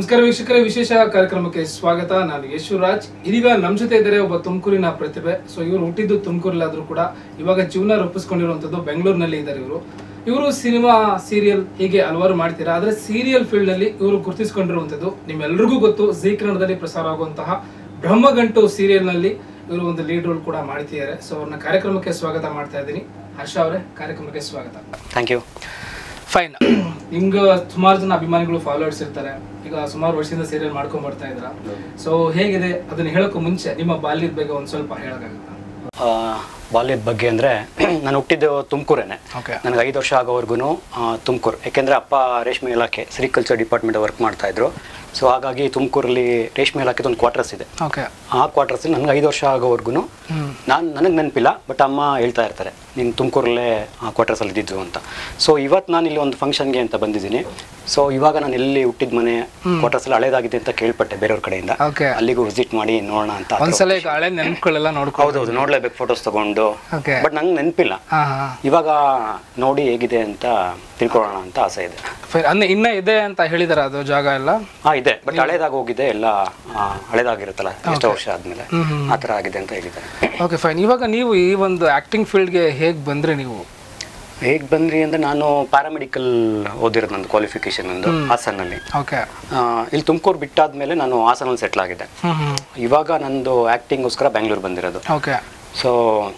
ನಮಸ್ಕಾರ ವೀಕ್ಷಕರೇ ವಿಶೇಷ ಕಾರ್ಯಕ್ರಮಕ್ಕೆ ಸ್ವಾಗತ ನಾನು ಯಶುರಾಜ್ ಇದೀಗ ನಮ್ಮ ಜೊತೆ ಇದ್ದಾರೆ ಒಬ್ಬ ತುಮಕೂರಿನ ಪ್ರತಿಭೆ ಸೊ ಇವರು ಹುಟ್ಟಿದ್ದು ತುಮಕೂರಲ್ಲಾದ್ರೂ ಕೂಡ ಇವಾಗ ಜೀವನ ರೂಪಿಸ್ಕೊಂಡಿರುವಂಥದ್ದು ಬೆಂಗಳೂರಿನಲ್ಲಿ ಇದ್ದಾರೆ ಇವರು ಇವರು ಸಿನಿಮಾ ಸೀರಿಯಲ್ ಹೀಗೆ ಹಲವಾರು ಮಾಡ್ತೀರಾ ಆದರೆ ಸೀರಿಯಲ್ ಫೀಲ್ಡ್ ಅಲ್ಲಿ ಇವರು ಗುರುತಿಸಿಕೊಂಡಿರುವಂಥದ್ದು ನಿಮ್ಮೆಲ್ರಿಗೂ ಗೊತ್ತು ಜಿ ಕನ್ನಡದಲ್ಲಿ ಪ್ರಸಾರ ಆಗುವಂತಹ ಬ್ರಹ್ಮಗಂಟು ಸೀರಿಯಲ್ ನಲ್ಲಿ ಇವರು ಒಂದು ಲೀಡ್ ರೋಲ್ ಕೂಡ ಮಾಡ್ತಿದ್ದಾರೆ ಸೊ ಅವ್ರನ್ನ ಕಾರ್ಯಕ್ರಮಕ್ಕೆ ಸ್ವಾಗತ ಮಾಡ್ತಾ ಇದ್ದೀನಿ ಹರ್ಷ ಅವರೇ ಕಾರ್ಯಕ್ರಮಕ್ಕೆ ಸ್ವಾಗತ ಥ್ಯಾಂಕ್ ಯು ಫೈನ್ ನಿಮ್ಗೆ ಸುಮಾರು ಜನ ಅಭಿಮಾನಿಗಳು ಫಾಲೋವರ್ಸ್ ಇರ್ತಾರೆ ಈಗ ಸುಮಾರು ವರ್ಷದಿಂದ ಸೀರಿಯಲ್ ಮಾಡ್ಕೊಂಡ್ ಬರ್ತಾ ಇದ್ರ ಸೊ ಹೇಗಿದೆ ಅದನ್ನ ಹೇಳೋಕ್ಕೂ ಮುಂಚೆ ನಿಮ್ಮ ಬಾಲ್ಯದ ಬಗ್ಗೆ ಒಂದ್ ಸ್ವಲ್ಪ ಹೇಳಕ್ಕಾಗತ್ತಾ ಬಾಲ್ಯದ ಬಗ್ಗೆ ಅಂದರೆ ನಾನು ಹುಟ್ಟಿದ್ದು ತುಮಕೂರೇನೆ ಓಕೆ ನನಗೆ ಐದು ವರ್ಷ ಆಗೋವರೆಗೂ ತುಮಕೂರು ಯಾಕೆಂದರೆ ಅಪ್ಪ ರೇಷ್ಮೆ ಇಲಾಖೆ ಸೆರಿಕಲ್ಚರ್ ಡಿಪಾರ್ಟ್ಮೆಂಟ್ ವರ್ಕ್ ಮಾಡ್ತಾ ಇದ್ರು ಸೊ ಹಾಗಾಗಿ ತುಮಕೂರಲ್ಲಿ ರೇಷ್ಮೆ ಇಲಾಖೆದು ಒಂದು ಕ್ವಾರ್ಟರ್ಸ್ ಇದೆ ಓಕೆ ಆ ಕ್ವಾರ್ಟರ್ಸಲ್ಲಿ ನನಗೆ ಐದು ವರ್ಷ ಆಗೋವರೆಗೂ ನಾನು ನನಗೆ ನೆನಪಿಲ್ಲ ಬಟ್ ಅಮ್ಮ ಹೇಳ್ತಾ ಇರ್ತಾರೆ ನೀನು ತುಮಕೂರಲ್ಲೇ ಆ ಕ್ವಾರ್ಟರ್ಸಲ್ಲಿ ಇದ್ದಿದ್ದು ಅಂತ ಸೊ ಇವತ್ತು ನಾನು ಇಲ್ಲಿ ಒಂದು ಫಂಕ್ಷನ್ಗೆ ಅಂತ ಬಂದಿದ್ದೀನಿ ಸೊ ಇವಾಗ ನಾನು ಎಲ್ಲಿ ಹುಟ್ಟಿದ ಮನೆ ಕ್ವಾರ್ಟರ್ಸಲ್ಲಿ ಹಳೇದಾಗಿದೆ ಅಂತ ಕೇಳ್ಪಟ್ಟೆ ಬೇರೆಯವ್ರ ಕಡೆಯಿಂದ ಓಕೆ ಅಲ್ಲಿಗೂ ವಿಸಿಟ್ ಮಾಡಿ ನೋಡೋಣ ಅಂತ ಆತರ ಒಂದ್ಸಲ ಈಗ ಹಳೆ ನೆನ್ಪುಗಳೆಲ್ಲ ನೋಡ್ಕೊ ಹೌದೌದು ನೋಡ್ಲೇಬೇಕು ಫೋಟೋಸ್ ತಗೊಂಡು ಓಕೆ ಬಟ್ ನಂಗೆ ನೆನಪಿಲ್ಲ ಹಾ ಹಾ ಇವಾಗ ನೋಡಿ ಹೇಗಿದೆ ಅಂತ ತಿಳ್ಕೊಳ್ಳೋಣ ಅಂತ ಆಸೆ ಇದೆ ಫೈನ್ ಅಂದ್ರೆ ಇನ್ನ ಇದೆ ಅಂತ ಹೇಳಿದಾರ ಅದು ಜಾಗ ಎಲ್ಲ ಹಾ ಇದೆ ಬಟ್ ಹಳೇದಾಗ ಹೋಗಿದೆ ಎಲ್ಲ ಆ, ಹಳೇದಾಗಿರುತ್ತಲ್ಲ ಎಷ್ಟೋ ವರ್ಷ ಆದ್ಮೇಲೆ ಆ ಥರ ಆಗಿದೆ ಅಂತ ಹೇಳಿದ್ದಾರೆ ಓಕೆ ಫೈನ್ ಇವಾಗ ನೀವು ಈ ಒಂದು ಆಕ್ಟಿಂಗ್ ಫೀಲ್ಡ್ಗೆ ಹೇಗ್ ಬಂದ್ರಿ ನೀವು ಹೇಗೆ ಬಂದ್ರಿ ಅಂದ್ರೆ ನಾನು ಪ್ಯಾರಾಮೆಡಿಕಲ್ ಓದಿರೋದು ನಂದು ಕ್ವಾಲಿಫಿಕೇಶನ್ ಒಂದು ಹಾಸನಲ್ಲಿ ಓಕೆ ಆ, ಇಲ್ಲಿ ತುಮಕೂರು ಬಿಟ್ಟಾದ್ಮೇಲೆ ನಾನು ಹಾಸನಲ್ಲಿ ಸೆಟ್ಲ್ ಆಗಿದ್ದೆ ಹ್ಮ್ ಹ್ಮ್ ಇವಾಗ ನಂದು ಆ್ಯಕ್ಟಿಂಗೋಸ್ಕರ ಬೆಂಗಳೂರು ಬಂದಿರೋದು ಓಕೆ ಸೊ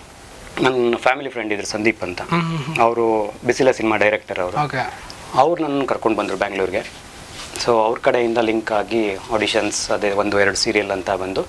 ನನ್ನ ಫ್ಯಾಮಿಲಿ ಫ್ರೆಂಡ್ ಇದ್ರು ಸಂದೀಪ್ ಅಂತ ಹ್ಮ್ ಹ್ಮ್ ಅವರು ಬಿಸಿಲ ಸಿನಿಮಾ ಡೈರೆಕ್ಟರ್ ಅವರು ಓಕೆ ಅವ್ರು ನನ್ನ ಕರ್ಕೊಂಡು ಬಂದರು ಬ್ಯಾಂಗ್ಳೂರಿಗೆ ಸೊ ಅವ್ರ ಕಡೆಯಿಂದ ಲಿಂಕ್ ಆಗಿ ಆಡಿಷನ್ಸ್ ಅದೇ ಒಂದು ಎರಡು ಸೀರಿಯಲ್ ಅಂತ ಬಂದು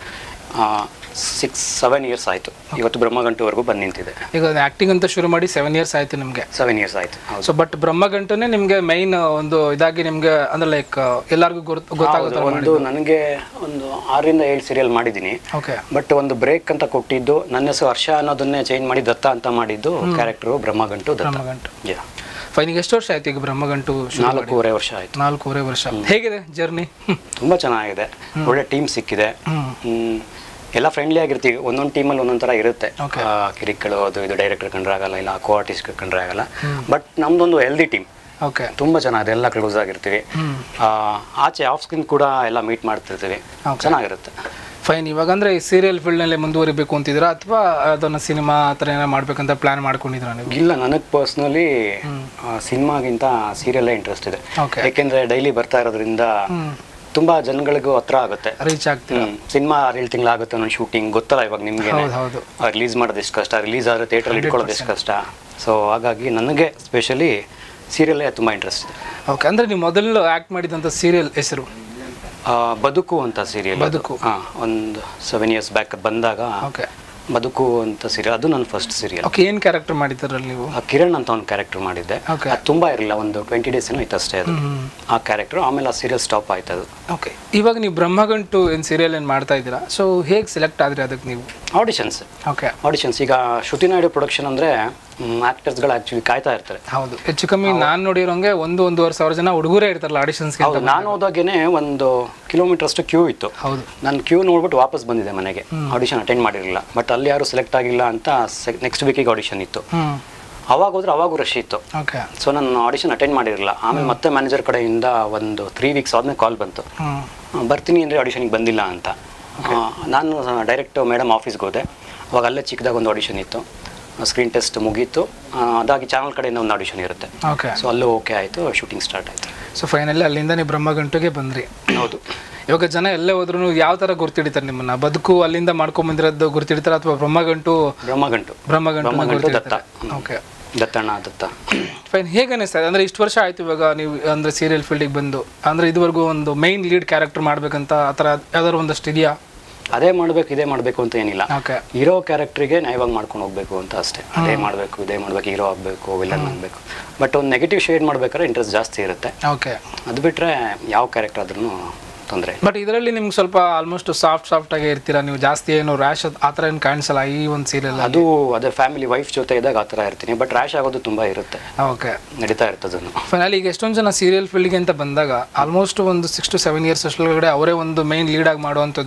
ಸಿಕ್ಸ್ ಸೆವೆನ್ ಇಯರ್ಸ್ ಆಯಿತು ಇವತ್ತು ಬ್ರಹ್ಮಗಂಟುವರೆಗೂ ಬಂದು ನಿಂತಿದೆ ಈಗ ಆಕ್ಟಿಂಗ್ ಅಂತ ಶುರು ಮಾಡಿ ಸೆವೆನ್ ಇಯರ್ಸ್ ಆಯ್ತು ನಿಮ್ಗೆ ಸೆವೆನ್ ಇಯರ್ಸ್ ಆಯಿತು ಹೌದು ಸೊ ಬಟ್ ಬ್ರಹ್ಮಗಂಟನೇ ನಿಮ್ಗೆ ಮೈನ್ ಒಂದು ಇದಾಗಿ ನಿಮ್ಗೆ ಅಂದ್ರೆ ಲೈಕ್ ಎಲ್ಲರಿಗೂ ಗೊತ್ತು ಗೊತ್ತಾಗುತ್ತೆ ಒಂದು ನನಗೆ ಒಂದು ಆರರಿಂದ ಏಳು ಸೀರಿಯಲ್ ಮಾಡಿದ್ದೀನಿ ಓಕೆ ಬಟ್ ಒಂದು ಬ್ರೇಕ್ ಅಂತ ಕೊಟ್ಟಿದ್ದು ನನ್ನ ಹೆಸರು ಹರ್ಷ ಅನ್ನೋದನ್ನೇ ಚೇಂಜ್ ಮಾಡಿ ದತ್ತ ಅಂತ ಮಾಡಿದ್ದು character Brahmagantu Datta Brahmagantu Yeah. Fine ಈಗ ಎಷ್ಟು ವರ್ಷ ಆಯ್ತು ಈಗ ಬ್ರಹ್ಮಗಂಟು ಶುರು ಮಾಡಿ? ನಾಲ್ಕೂವರೆ ವರ್ಷ ಆಯಿತು ನಾಲ್ಕೂವರೆ ವರ್ಷ ಹೇಗಿದೆ ಜರ್ನಿ ತುಂಬ ಚೆನ್ನಾಗಿದೆ ಒಳ್ಳೆ ಟೀಮ್ ಸಿಕ್ಕಿದೆ ಹ್ಮ್. ಎಲ್ಲ ಫ್ರೆಂಡ್ಲಿ ಆಗಿರ್ತೀವಿ ಒಂದೊಂದು ಟೀಮಲ್ಲಿ ಒಂದೊಂದು ಥರ ಇರುತ್ತೆ Okay. ಆ, ಕಿರಿಕ್ಗಳು ಅದು ಇದು ಡೈರೆಕ್ಟರ್ ಕಂಡ್ರೆ ಆಗಲ್ಲ ಇಲ್ಲ ಕೋ ಆರ್ಟಿಸ್ಟ್ ಕಂಡ್ರೆ ಆಗಲ್ಲ ಬಟ್ ನಮ್ದೊಂದು ಹೆಲ್ದಿ ಟೀಮ್ ಓಕೆ ತುಂಬ ಚೆನ್ನಾಗಿದೆ ಎಲ್ಲ ಕ್ಲೋಸ್ ಆಗಿರ್ತೀವಿ ಹ್ಮ್ ಆ, ಆಚೆ ಆಫ್ ಸ್ಕ್ರೀನ್ ಕೂಡ ಎಲ್ಲ ಮೀಟ್ ಮಾಡ್ತಿರ್ತೀವಿ Okay. ಚೆನ್ನಾಗಿರುತ್ತೆ ಫೈನ್ ಇವಾಗ ಅಂದ್ರೆ ಈ ಸೀರಿಯಲ್ ಫೀಲ್ಡ್ನಲ್ಲಿ ಮುಂದುವರಿಬೇಕು ಅಂತಿದ್ದೀರಾ ಅಥವಾ ಅದನ್ನ ಸಿನಿಮಾ ಆ ಥರ ಏನೋ ಮಾಡ್ಬೇಕಂತ ಪ್ಲಾನ್ ಮಾಡ್ಕೊಂಡಿದ್ದೀರಾ ನೀವು ಇಲ್ಲ ನನಗೆ ಪರ್ಸ್ನಲಿ ಸಿನಿಮಾಗಿಂತ ಸೀರಿಯಲ್ಲೇ ಇಂಟ್ರೆಸ್ಟ್ ಇದೆ ಓಕೆ ಯಾಕೆಂದ್ರೆ ಡೈಲಿ ಬರ್ತಾ ಇರೋದ್ರಿಂದ ಹ್ಮ್ ತುಂಬಾ ಜನಗಳಿಗೂ ಹತ್ರ ಆಗುತ್ತೆ ರೀಚ್ ಆಗ್ತೀರಾ ಸಿನಿಮಾ ಆರೇಳು ತಿಂಗಳಾಗುತ್ತೆ ನನ್ನ ಶೂಟಿಂಗ್ ಗೊತ್ತಲ್ಲ ಇವಾಗ ನಿಮ್ಗೆ ಹೌದು ಹೌದು ರಿಲೀಸ್ ಮಾಡೋದು ಎಷ್ಟು ಕಷ್ಟ ರಿಲೀಸ್ ಆದ್ರೆ ಥಿಯೇಟ್ರಲ್ಲಿ ಇಟ್ಕೊಳ್ಳೋದು ಎಷ್ಟು ಕಷ್ಟ ಸೊ ಹಾಗಾಗಿ ನನಗೆ ಸ್ಪೆಷಲಿ ಸೀರಿಯಲ್ಲೇ ತುಂಬ ಇಂಟ್ರೆಸ್ಟ್ ಇದೆ ಓಕೆ ಅಂದ್ರೆ ನೀವು ಮೊದಲು ಆಕ್ಟ್ ಮಾಡಿದಂಥ ಸೀರಿಯಲ್ ಹೆಸರು ಆ, ಬದುಕು ಅಂತ ಸೀರಿಯಲ್ ಬದುಕು. ಹಾಂ ಒಂದು ಸೆವೆನ್ ಇಯರ್ಸ್ ಬ್ಯಾಕ್ ಬಂದಾಗ ಓಕೆ ಬದುಕು ಅಂತ ಸೀರಿಯಲ್ ಅದು ನನ್ನ ಫಸ್ಟ್ ಸೀರಿಯಲ್ ಓಕೆ ಏನು ಕ್ಯಾರೆಕ್ಟರ್ ಮಾಡಿದ್ದೀರಲ್ಲಿ ನೀವು ಕಿರಣ್ ಅಂತ ಒಂದು ಕ್ಯಾರೆಕ್ಟರ್ ಮಾಡಿದ್ದೆ Okay. ಅದು ತುಂಬ ಇರಲಿಲ್ಲ ಒಂದು ಟ್ವೆಂಟಿ ಡೇಸ್ ಏನೋ ಇತ್ತು ಅಷ್ಟೇ ಅದು ಆ ಕ್ಯಾರೆಕ್ಟರ್ ಆಮೇಲೆ ಆ ಸೀರಿಯಲ್ ಸ್ಟಾಪ್ ಆಯ್ತು ಅದು ಓಕೆ ಇವಾಗ ನೀವು ಬ್ರಹ್ಮಗಂಟು ಏನು ಸೀರಿಯಲ್ ಏನು ಮಾಡ್ತಾ ಇದ್ದೀರಾ ಸೊ ಹೇಗೆ ಸೆಲೆಕ್ಟ್ ಆದ್ರಿ ಅದಕ್ಕೆ ನೀವು ಆಡಿಷನ್ಸ್ ಓಕೆ ಆಡಿಷನ್ಸ್ ಈಗ ಶ್ರುತಿ ನಾಯ್ಡು ಪ್ರೊಡಕ್ಷನ್ ಅಂದರೆ ಆ್ಯಕ್ಟರ್ಸ್ಗಳು ಆ್ಯಕ್ಚುಲಿ ಕಾಯ್ತಾ ಇರ್ತಾರೆ ಹೌದು ಹೆಚ್ಚು ಕಮ್ಮಿ ನಾನು ನೋಡಿರೋಂಗೆ ಒಂದು ಒಂದೂವರೆ ಸಾವಿರ ಜನ ಹುಡುಗರೇ ಇರ್ತಾರಲ್ಲ ಆಡಿಷನ್ಸ್ಗೆ ಹೌದು ನಾನು ಹೋದಾಗೇನೆ ಒಂದು ಕಿಲೋಮೀಟರ್ ಅಷ್ಟು ಕ್ಯೂ ಇತ್ತು ಹೌದು ನಾನು ಕ್ಯೂ ನೋಡ್ಬಿಟ್ಟು ವಾಪಸ್ ಬಂದಿದ್ದೆ ಮನೆಗೆ ಆಡಿಷನ್ ಅಟೆಂಡ್ ಮಾಡಿರಲಿಲ್ಲ ಬಟ್ ಅಲ್ಲಿ ಯಾರು ಸೆಲೆಕ್ಟ್ ಆಗಿಲ್ಲ ಅಂತ ನೆಕ್ಸ್ಟ್ ವೀಕಿಗೆ ಆಡಿಷನ್ ಇತ್ತು ಹ್ಞೂ ಅವಾಗ ಹೋದ್ರೆ ಅವಾಗೂ ರಶ್ ಇತ್ತು ಓಕೆ ಸೊ ನಾನು ಆಡಿಷನ್ ಅಟೆಂಡ್ ಮಾಡಿರಲಿಲ್ಲ ಆಮೇಲೆ ಮತ್ತೆ ಮ್ಯಾನೇಜರ್ ಕಡೆಯಿಂದ ಒಂದು ತ್ರೀ ವೀಕ್ಸ್ ಆದ್ಮೇಲೆ ಕಾಲ್ ಬಂತು ಹ್ಞೂ ಆ, ಬರ್ತೀನಿ ಅಂದರೆ ಆಡಿಷನ್ಗೆ ಬಂದಿಲ್ಲ ಅಂತ ಆ, ನಾನು ಡೈರೆಕ್ಟ್ ಮೇಡಮ್ ಆಫೀಸ್ಗೆ ಹೋದೆ ಅವಾಗ ಅಲ್ಲೇ ಚಿಕ್ಕದಾಗ ಒಂದು ಆಡಿಷನ್ ಇತ್ತು ಸ್ಕ್ರೀನ್ ಟೆಸ್ಟ್ ಮುಗೀತು ಆ, ಅದಾಗಿ ಚಾನಲ್ ಕಡೆಯಿಂದ ಒಂದು ಆಡಿಷನ್ ಇರುತ್ತೆ ಓಕೆ ಸೊ ಅಲ್ಲೂ ಓಕೆ ಆಯಿತು ಶೂಟಿಂಗ್ ಸ್ಟಾರ್ಟ್ ಆಯಿತು ಸೊ ಫೈನಲಿ ಅಲ್ಲಿಂದ ನೀವು ಬ್ರಹ್ಮಗಂಟುಗೆ ಬಂದ್ರಿ ಹೌದು ಇವಾಗ ಜನ ಎಲ್ಲೇ ಹೋದ್ರು ಯಾವ ಥರ ಗುರ್ತಿಡಿತಾರೆ ನಿಮ್ಮನ್ನ ಬದುಕು ಅಲ್ಲಿಂದ ಮಾಡ್ಕೊಂಡ್ ಬಂದಿರೋದು ಗುರ್ತಿಡ್ತಾರೆ ಅಥವಾ ಬ್ರಹ್ಮಗಂಟು ಬ್ರಹ್ಮಗಂಟು ಬ್ರಹ್ಮಗಂಟು ಬ್ರಹ್ಮಗಂಟು ದತ್ತ ಓಕೆ ದತ್ತಣ್ಣ ದತ್ತ ಫೈನ್ ಹೇಗೆ ಅನಿಸ್ತದೆ ಅಂದ್ರೆ ಇಷ್ಟು ವರ್ಷ ಆಯ್ತು ಇವಾಗ ನೀವು ಅಂದ್ರೆ ಸೀರಿಯಲ್ ಫೀಲ್ಡಿಗೆ ಬಂದು ಅಂದ್ರೆ ಇದುವರೆಗೂ ಒಂದು ಮೈನ್ ಲೀಡ್ ಕ್ಯಾರೆಕ್ಟರ್ ಮಾಡ್ಬೇಕಂತ ಆ ಥರ ಯಾವ್ದಾದ್ರು ಒಂದಷ್ಟು ಇದೆಯಾ ಅದೇ ಮಾಡಬೇಕು ಇದೇ ಮಾಡಬೇಕು ಅಂತ ಏನಿಲ್ಲ ಓಕೆ ಇರೋ ಕ್ಯಾರೆಕ್ಟ್ರಿಗೆ ನ್ಯಾಯವಾಗಿ ಮಾಡ್ಕೊಂಡು ಹೋಗ್ಬೇಕು ಅಂತ ಅಷ್ಟೇ ಅದೇ ಮಾಡಬೇಕು ಇದೇ ಮಾಡಬೇಕು ಹೀರೋ ಆಗಬೇಕು ವಿಲನ್ ಆಗಬೇಕು ಬಟ್ ಒಂದು ನೆಗೆಟಿವ್ ಶೇಡ್ ಮಾಡ್ಬೇಕಾದ್ರೆ ಇಂಟ್ರೆಸ್ಟ್ ಜಾಸ್ತಿ ಇರುತ್ತೆ ಓಕೆ ಅದು ಬಿಟ್ಟರೆ ಯಾವ ಕ್ಯಾರೆಕ್ಟರ್ ಆದ್ರೂ ತೊಂದರೆ ಬಟ್ ಇದರಲ್ಲಿ ನಿಮ್ಗೆ ಸ್ವಲ್ಪ ಆಲ್ಮೋಸ್ಟ್ ಸಾಫ್ಟ್ ಸಾಫ್ಟ್ ಆಗೇ ಇರ್ತೀರಾ ನೀವು ಜಾಸ್ತಿ ಏನು ರ್ಯಾಶ್ ಆ ಥರ ಏನು ಕಾಣಿಸಲ್ಲ ಈ ಒಂದು ಸೀರಿಯಲ್ ಅದು ಅದೇ ಫ್ಯಾಮಿಲಿ ವೈಫ್ ಜೊತೆ ಇದ್ದಾಗ ಆ ಥರ ಇರ್ತೀನಿ ಬಟ್ ರ್ಯಾಶ್ ಆಗೋದು ತುಂಬ ಇರುತ್ತೆ ಓಕೆ ನಡೀತಾ ಇರ್ತದನ್ನು ಫೈನಲಿ ಈಗ ಎಷ್ಟೊಂದು ಜನ ಸೀರಿಯಲ್ ಫೀಲ್ಡ್ಗೆ ಅಂತ ಬಂದಾಗ ಆಲ್ಮೋಸ್ಟ್ ಒಂದು ಸಿಕ್ಸ್ ಟು ಸೆವೆನ್ ಇಯರ್ಸ್ ಅಷ್ಟೊಳಗಡೆ ಅವರೇ ಒಂದು ಮೈನ್ ಲೀಡ್ ಆಗಿ ಮಾಡುವಂಥದ್ದು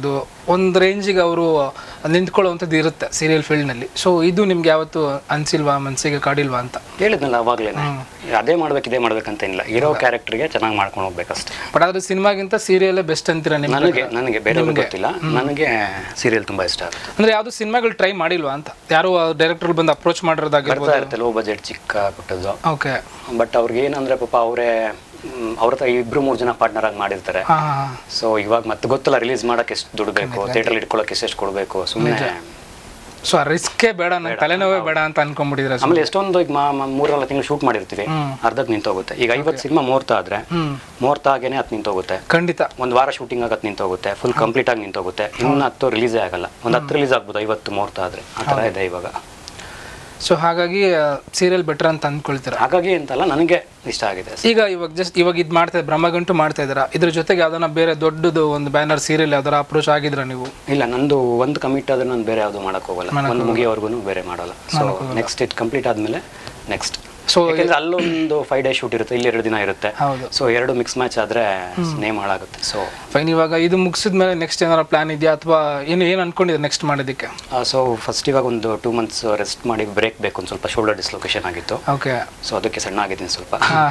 ಒಂದು ರೇಂಜಿಗೆ ಅವರು ನಿಂತ್ಕೊಳ್ಳುವಂಥದ್ದು ಇರುತ್ತೆ ಸೀರಿಯಲ್ ಫೀಲ್ಡ್ನಲ್ಲಿ ಸೊ ಇದು ನಿಮ್ಗೆ ಯಾವತ್ತು ಅನ್ಸಿಲ್ವಾ ಮನಸ್ಸಿಗೆ ಕಾಡಿಲ್ವಾ ಅಂತ ಹೇಳಿದ್ನಲ್ಲ ಅವಾಗ್ಲೇನೆ ಅದೇ ಮಾಡ್ಬೇಕು ಇದೇ ಮಾಡ್ಬೇಕಂತ ಇಲ್ಲ ಇರೋ ಕ್ಯಾರೆಕ್ಟರ್ಗೆ ಚೆನ್ನಾಗಿ ಮಾಡ್ಕೊಂಡು ಹೋಗ್ಬೇಕಷ್ಟೇ ಬಟ್ ಆದ್ರೆ ಸಿನಿಮಾಗಿಂತ ಸೀರಿಯಲ್ಲೇ ಬೆಸ್ಟ್ ಅಂತೀರಾ ನಿಮ್ಗೆ ನನಗೆ ನನಗೆ ಬೇರೆಯವ್ರಿಗೆ ಗೊತ್ತಿಲ್ಲ ನನಗೆ ಸೀರಿಯಲ್ ತುಂಬಾ ಇಷ್ಟ ಆಗುತ್ತೆ ಅಂದ್ರೆ ಯಾವ್ದು ಸಿನಿಮಾಗಳು ಟ್ರೈ ಮಾಡಿಲ್ವಾ ಅಂತ ಯಾರು ಡೈರೆಕ್ಟರ್ ಬಂದು ಅಪ್ರೋಚ್ ಮಾಡಿರೋದಾಗಿರ್ಬೋದು ಬರ್ತಾ ಇರುತ್ತೆ ಲೋ ಬಜೆಟ್ ಚಿಕ್ಕ ಪುಟ್ಟದ್ದು ಓಕೆ ಬಟ್ ಅವ್ರಿಗೆ ಏನಂದ್ರೆ ಪಾಪ ಅವರೇ ಅವ್ರ ಹತ್ರ ಇಬ್ರು ಮೂರು ಜನ ಪಾರ್ಟ್ನರ್ ಆಗಿ ಮಾಡಿರ್ತಾರೆ ಹಾಂ ಹಾಂ ಸೊ ಇವಾಗ ಮತ್ತೆ ಗೊತ್ತಲ್ಲ ರಿಲೀಸ್ ಮಾಡಕ್ಕೆ ಎಷ್ಟು ದುಡ್ಡು ಬೇಕು ಥಿಯೇಟರ್ ಇಟ್ಕೊಳ್ಳೋಕೆ ಎಷ್ಟೆಷ್ಟು ಕೊಡಬೇಕು ಸುಮ್ಮನೆ ಸೊ ಆ ರಿಸ್ಕೇ ಬೇಡ ನಂಗೆ ತಲೆನೋವೇ ಬೇಡ ಅಂತ ಅನ್ಕೊಂಡ್ಬಿಟ್ಟಿದ್ರೆ ಆಮೇಲೆ ಎಷ್ಟೊಂದು ಈಗ ಮಾ- ಮಾ- ಮೂರ್ನಾಲ್ಕು ತಿಂಗಳು ಶೂಟ್ ಮಾಡಿರ್ತೀವಿ ಹ್ಮ್. ಅರ್ಧಕ್ಕೆ ನಿಂತೋಗುತ್ತೆ ಈಗ ಐವತ್ತು ಸಿನಿಮಾ ಮುಹೂರ್ತ ಆದ್ರೆ ಹ್ಮ್ ಮುಹೂರ್ತ ಆಗೇನೆ ಹತ್ತು ನಿಂತೋಗುತ್ತೆ ಖಂಡಿತ ಒಂದು ವಾರ ಶೂಟಿಂಗ್ ಆಗತ್ತೆ ನಿಂತೋಗುತ್ತೆ ಫುಲ್ ಕಂಪ್ಲೀಟ್ ಆಗಿ ನಿಂತೋಗುತ್ತೆ ಇನ್ನು ಹತ್ತು ರಿಲೀಸೇ ಆಗಲ್ಲ ಒಂದು ಹತ್ತು ರಿಲೀಸ್ ಆಗ್ಬೋದು ಐವತ್ತು ಮುಹೂರ್ತ ಆದ್ರೆ ಆ ಥರ ಇದೆ ಇವಾಗ ಸೊ ಹಾಗಾಗಿ ಸೀರಿಯಲ್ ಬೆಟರ್ ಅಂತ ಅಂದ್ಕೊಳ್ತೀರಾ ಹಾಗಾಗಿ ಅಂತಲ್ಲ ನನಗೆ ಇಷ್ಟ ಆಗಿದೆ ಈಗ ಇವಾಗ ಜಸ್ಟ್ ಇವಾಗ ಇದು ಮಾಡ್ತಾ ಬ್ರಹ್ಮಗಂಟು ಮಾಡ್ತಾ ಇದ್ದೀರಾ ಇದ್ರ ಜೊತೆಗೆ ಯಾವ್ದಾನ ಬೇರೆ ದೊಡ್ಡದು ಒಂದು ಬ್ಯಾನರ್ ಸೀರಿಯಲ್ ಯಾವ್ದಾರ ಅಪ್ರೋಚ್ ಆಗಿದ್ರ ನೀವು ಇಲ್ಲ ನಂದು ಒಂದು ಕಮಿಟ್ ಆದ್ರೆ ನಾನು ಬೇರೆ ಯಾವುದು ಮಾಡಕ್ ಹೋಗಲ್ಲ ಒಂದು ಮುಗಿಯೋವರೆಗೂ ಬೇರೆ ಮಾಡಲ್ಲ ಸೊ ನೆಕ್ಸ್ಟ್ ಇದು ಕಂಪ್ಲೀಟ್ ಆದ್ಮೇಲೆ ನೆಕ್ಸ್ಟ್ ಸೊ ಯಾಕಂದ್ರೆ ಅಲ್ಲೊಂದು ಫೈವ್ ಡೇ ಶೂಟ್ ಇರುತ್ತೆ ಇಲ್ಲಿ ಎರಡು ದಿನ ಇರುತ್ತೆ ಹೌದು ಸೊ ಎರಡು ಮಿಕ್ಸ್ ಮ್ಯಾಚ್ ಆದ್ರೆ ನೇಮ್ ಹಾಳಾಗುತ್ತೆ ಸೊ ಫೈನ್ ಇವಾಗ ಇದು ಮುಗಿಸಿದ ಮೇಲೆ ನೆಕ್ಸ್ಟ್ ಏನಾರ ಪ್ಲಾನ್ ಇದೆಯಾ ಅಥವಾ ಏನು ಏನು ಅನ್ಕೊಂಡಿದೆ ನೆಕ್ಸ್ಟ್ ಮಾಡೋದಕ್ಕೆ ಸೊ ಫಸ್ಟ್ ಇವಾಗ ಒಂದು ಟೂ ಮಂತ್ಸ್ ರೆಸ್ಟ್ ಮಾಡಿ ಬ್ರೇಕ್ ಬೇಕು ಒಂದು ಸ್ವಲ್ಪ ಶೋಲ್ಡರ್ ಡಿಸ್ಲೊಕೇಶನ್ ಆಗಿತ್ತು ಓಕೆ ಸೊ ಅದಕ್ಕೆ ಸಣ್ಣ ಆಗಿದ್ದೀನಿ ಸ್ವಲ್ಪ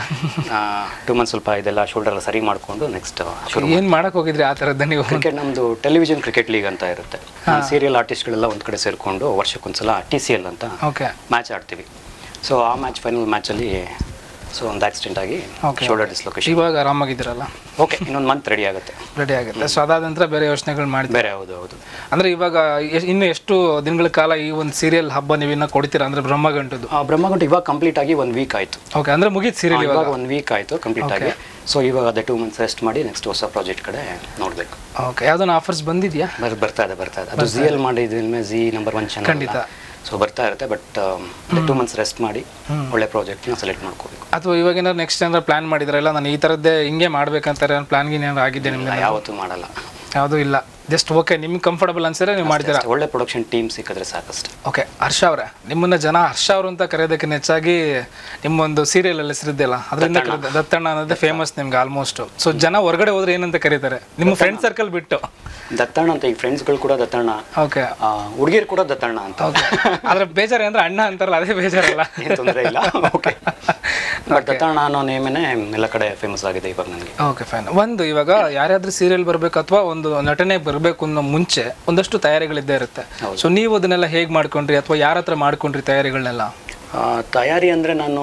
ಟೂ ಮಂತ್ಸ್ ಸ್ವಲ್ಪ ಇದೆಲ್ಲ ಶೋಲ್ಡರ್ ಎಲ್ಲ ಸರಿ ಮಾಡಿಕೊಂಡು ನೆಕ್ಸ್ಟ್ ಶುರು ಏನು ಮಾಡಕ್ ಹೋಗಿದ್ರಿ ಆ ಥರದ್ದು ನೀವು ಕ್ರಿಕೆಟ್ ನಮ್ಮದು ಟೆಲಿವಿಷನ್ ಕ್ರಿಕೆಟ್ ಲೀಗ್ ಅಂತ ಇರುತ್ತೆ ಸೀರಿಯಲ್ ಆರ್ಟಿಸ್ಟ್ಗಳೆಲ್ಲ ಒಂದು ಕಡೆ ಸೇರಿಕೊಂಡು ವರ್ಷಕ್ಕೊಂದ್ಸಲ ಟಿ ಸಿ ಎಲ್ ಅಂತ ಓಕೆ ಮ್ಯಾಚ್ ಆಡ್ತೀವಿ ಸೊ ಆ ಮ್ಯಾಚ್ ಫೈನಲ್ ಮ್ಯಾಚಲ್ಲಿ ಸೊ ಒಂದು ಆಕ್ಸಿಡೆಂಟ್ ಆಗಿ Okay. ಶೋಲ್ಡರ್ ಡಿಸ್ಲೊಕೇಶನ್ ಇವಾಗ ಆರಾಮಾಗಿದ್ದೀರಲ್ಲ ಓಕೆ ಇನ್ನೊಂದು ಮಂತ್ ರೆಡಿ ಆಗುತ್ತೆ ರೆಡಿ ಆಗುತ್ತೆ ಸೊ ಅದಾದ ನಂತರ ಬೇರೆ ಯೋಚನೆಗಳು ಮಾಡ್ತೀವಿ ಬೇರೆ ಹೌದು ಹೌದು ಅಂದ್ರೆ ಇವಾಗ ಎ- ಇನ್ನು ಎಷ್ಟು ದಿನಗಳ ಕಾಲ ಈ ಒಂದು ಸೀರಿಯಲ್ ಹಬ್ಬ ನೀವು ಇನ್ನ ಕೊಡ್ತೀರಾ ಅಂದ್ರೆ ಬ್ರಹ್ಮಗಂಟದು ಆ, ಬ್ರಹ್ಮಗುಂಟ ಇವಾಗ ಕಂಪ್ಲೀಟ್ ಆಗಿ ಒಂದು ವೀಕ್ ಆಯಿತು ಓಕೆ ಅಂದ್ರೆ ಮುಗೀತು ಸೀರಿಯಲ್ ಇವಾಗ ಇವಾಗ ಒಂದು ವೀಕ್ ಆಯಿತು ಕಂಪ್ಲೀಟ್ ಆಗಿ ಸೊ ಇವಾಗ ಅದೇ ಟೂ ಮಂತ್ಸ್ ರೆಸ್ಟ್ ಮಾಡಿ ನೆಕ್ಸ್ಟ್ ಹೊಸ ಪ್ರಾಜೆಕ್ಟ್ ಕಡೆ ನೋಡಬೇಕು ಓಕೆ ಯಾವ್ದಾನ ಆಫರ್ಸ್ ಬಂದಿದ್ಯಾ ಬರ್ ಬರ್ತಾ ಇದೆ ಬರ್ತಾ ಇದೆ ಅದು ಜಿ ಎಲ್ ಮಾಡಿದ್ಮೇಲೆ ಜಿ ನಂಬರ್ ಒನ್ ಚಾನಲ್ ಖಂಡಿತ. ಸೊ ಬರ್ತಾ ಇರುತ್ತೆ ಬಟ್ ಟೂ ಮಂತ್ಸ್ ರೆಸ್ಟ್ ಮಾಡಿ ಒಳ್ಳೆ ಪ್ರಾಜೆಕ್ಟ್ನ ಸೆಲೆಕ್ಟ್ ಮಾಡ್ಕೋಬೇಕು ಅಥವಾ ಇವಾಗ ಏನಾದ್ರು ನೆಕ್ಸ್ಟ್ ಏನಾದ್ರು ಪ್ಲಾನ್ ಮಾಡಿದ್ರಲ್ಲ ನಾನು ಈ ಥರದ್ದೇ ಹಿಂಗೆ ಮಾಡ್ಬೇಕಂತಾರೆ ಪ್ಲಾನ್ ಗಿನ್ ಏನಾದ್ರು ಆಗಿದೆ ನಿಮ್ಗೆ ಯಾವತ್ತೂ ಮಾಡಲ್ಲ ಯಾವುದೂ ಇಲ್ಲ ಜಸ್ಟ್ ಓಕೆ ನಿಮ್ಗೆ ಕಂಫರ್ಟಬಲ್ ಅನ್ಸಿದ್ರೆ ನೀವು ಮಾಡ್ತೀರಾ ಅಷ್ಟೇ, ಒಳ್ಳೆ ಪ್ರೊಡಕ್ಷನ್ ಟೀಮ್ ಸಿಕ್ಕಿದ್ರೆ ಸಾಕಷ್ಟೇ ಓಕೆ ಹರ್ಷ ಅವರೇ ನಿಮ್ಮನ್ನ ಜನ ಹರ್ಷ ಅವರು ಅಂತ ಕರೆಯೋದಕ್ಕಿಂತ ಹೆಚ್ಚಾಗಿ ನಿಮ್ಮೊಂದು ಸೀರಿಯಲ್ ಅಲ್ಲಿ ಹೆಸರಿದ್ದೆಲ್ಲ ಅದರಿಂದ ಕರೀತಾರೆ ದತ್ತಣ್ಣ ಅನ್ನೋದೇ ಫೇಮಸ್ ನಿಮ್ಗೆ ಆಲ್ಮೋಸ್ಟ್ ಸೊ ಜನ ಹೊರಗಡೆ ಹೋದ್ರೆ ಏನಂತ ಕರೀತಾರೆ ನಿಮ್ಮ ಫ್ರೆಂಡ್ ಸರ್ಕಲ್ ಬಿಟ್ಟು ದತ್ತಣ್ಣ ಅಂತ ಈಗ ಫ್ರೆಂಡ್ಸ್ಗಳು ಕೂಡ ದತ್ತಣ್ಣ ಓಕೆ ಹುಡುಗಿರು ಕೂಡ ದತ್ತಣ್ಣ ಅಂತ ಆದ್ರೆ ಬೇಜಾರು ಅಂದ್ರೆ ಅಣ್ಣ ಅಂತಾರಲ್ಲ ಅದೇ ಬೇಜಾರಲ್ಲ ಏನು ತೊಂದರೆ ಇಲ್ಲ ಓಕೆ ಬಟ್ ದತ್ತಣ್ಣ ಅನ್ನೋ ನೇಮೇನೆ ಎಲ್ಲ ಕಡೆ ಫೇಮಸ್ ಆಗಿದೆ ಇವಾಗ ನನಗೆ ಓಕೆ ಫೈನ್ ಒಂದು ಇವಾಗ ಯಾರ್ಯಾದ್ರೂ ಸೀರಿಯಲ್ ಬರಬೇಕು ಅಥವಾ ಒಂದು ನಟನೆ ಬರಬೇಕು ಅನ್ನೋ ಮುಂಚೆ ಒಂದಷ್ಟು ತಯಾರಿಗಳಿದ್ದೇ ಇರುತ್ತೆ ಸೊ ನೀವು ಅದನ್ನೆಲ್ಲ ಹೇಗೆ ಮಾಡ್ಕೊಂಡ್ರಿ ಅಥವಾ ಯಾರ ಹತ್ರ ಮಾಡ್ಕೊಂಡ್ರಿ ತಯಾರಿಗಳನ್ನೆಲ್ಲ ಆ, ತಯಾರಿ ಅಂದರೆ ನಾನು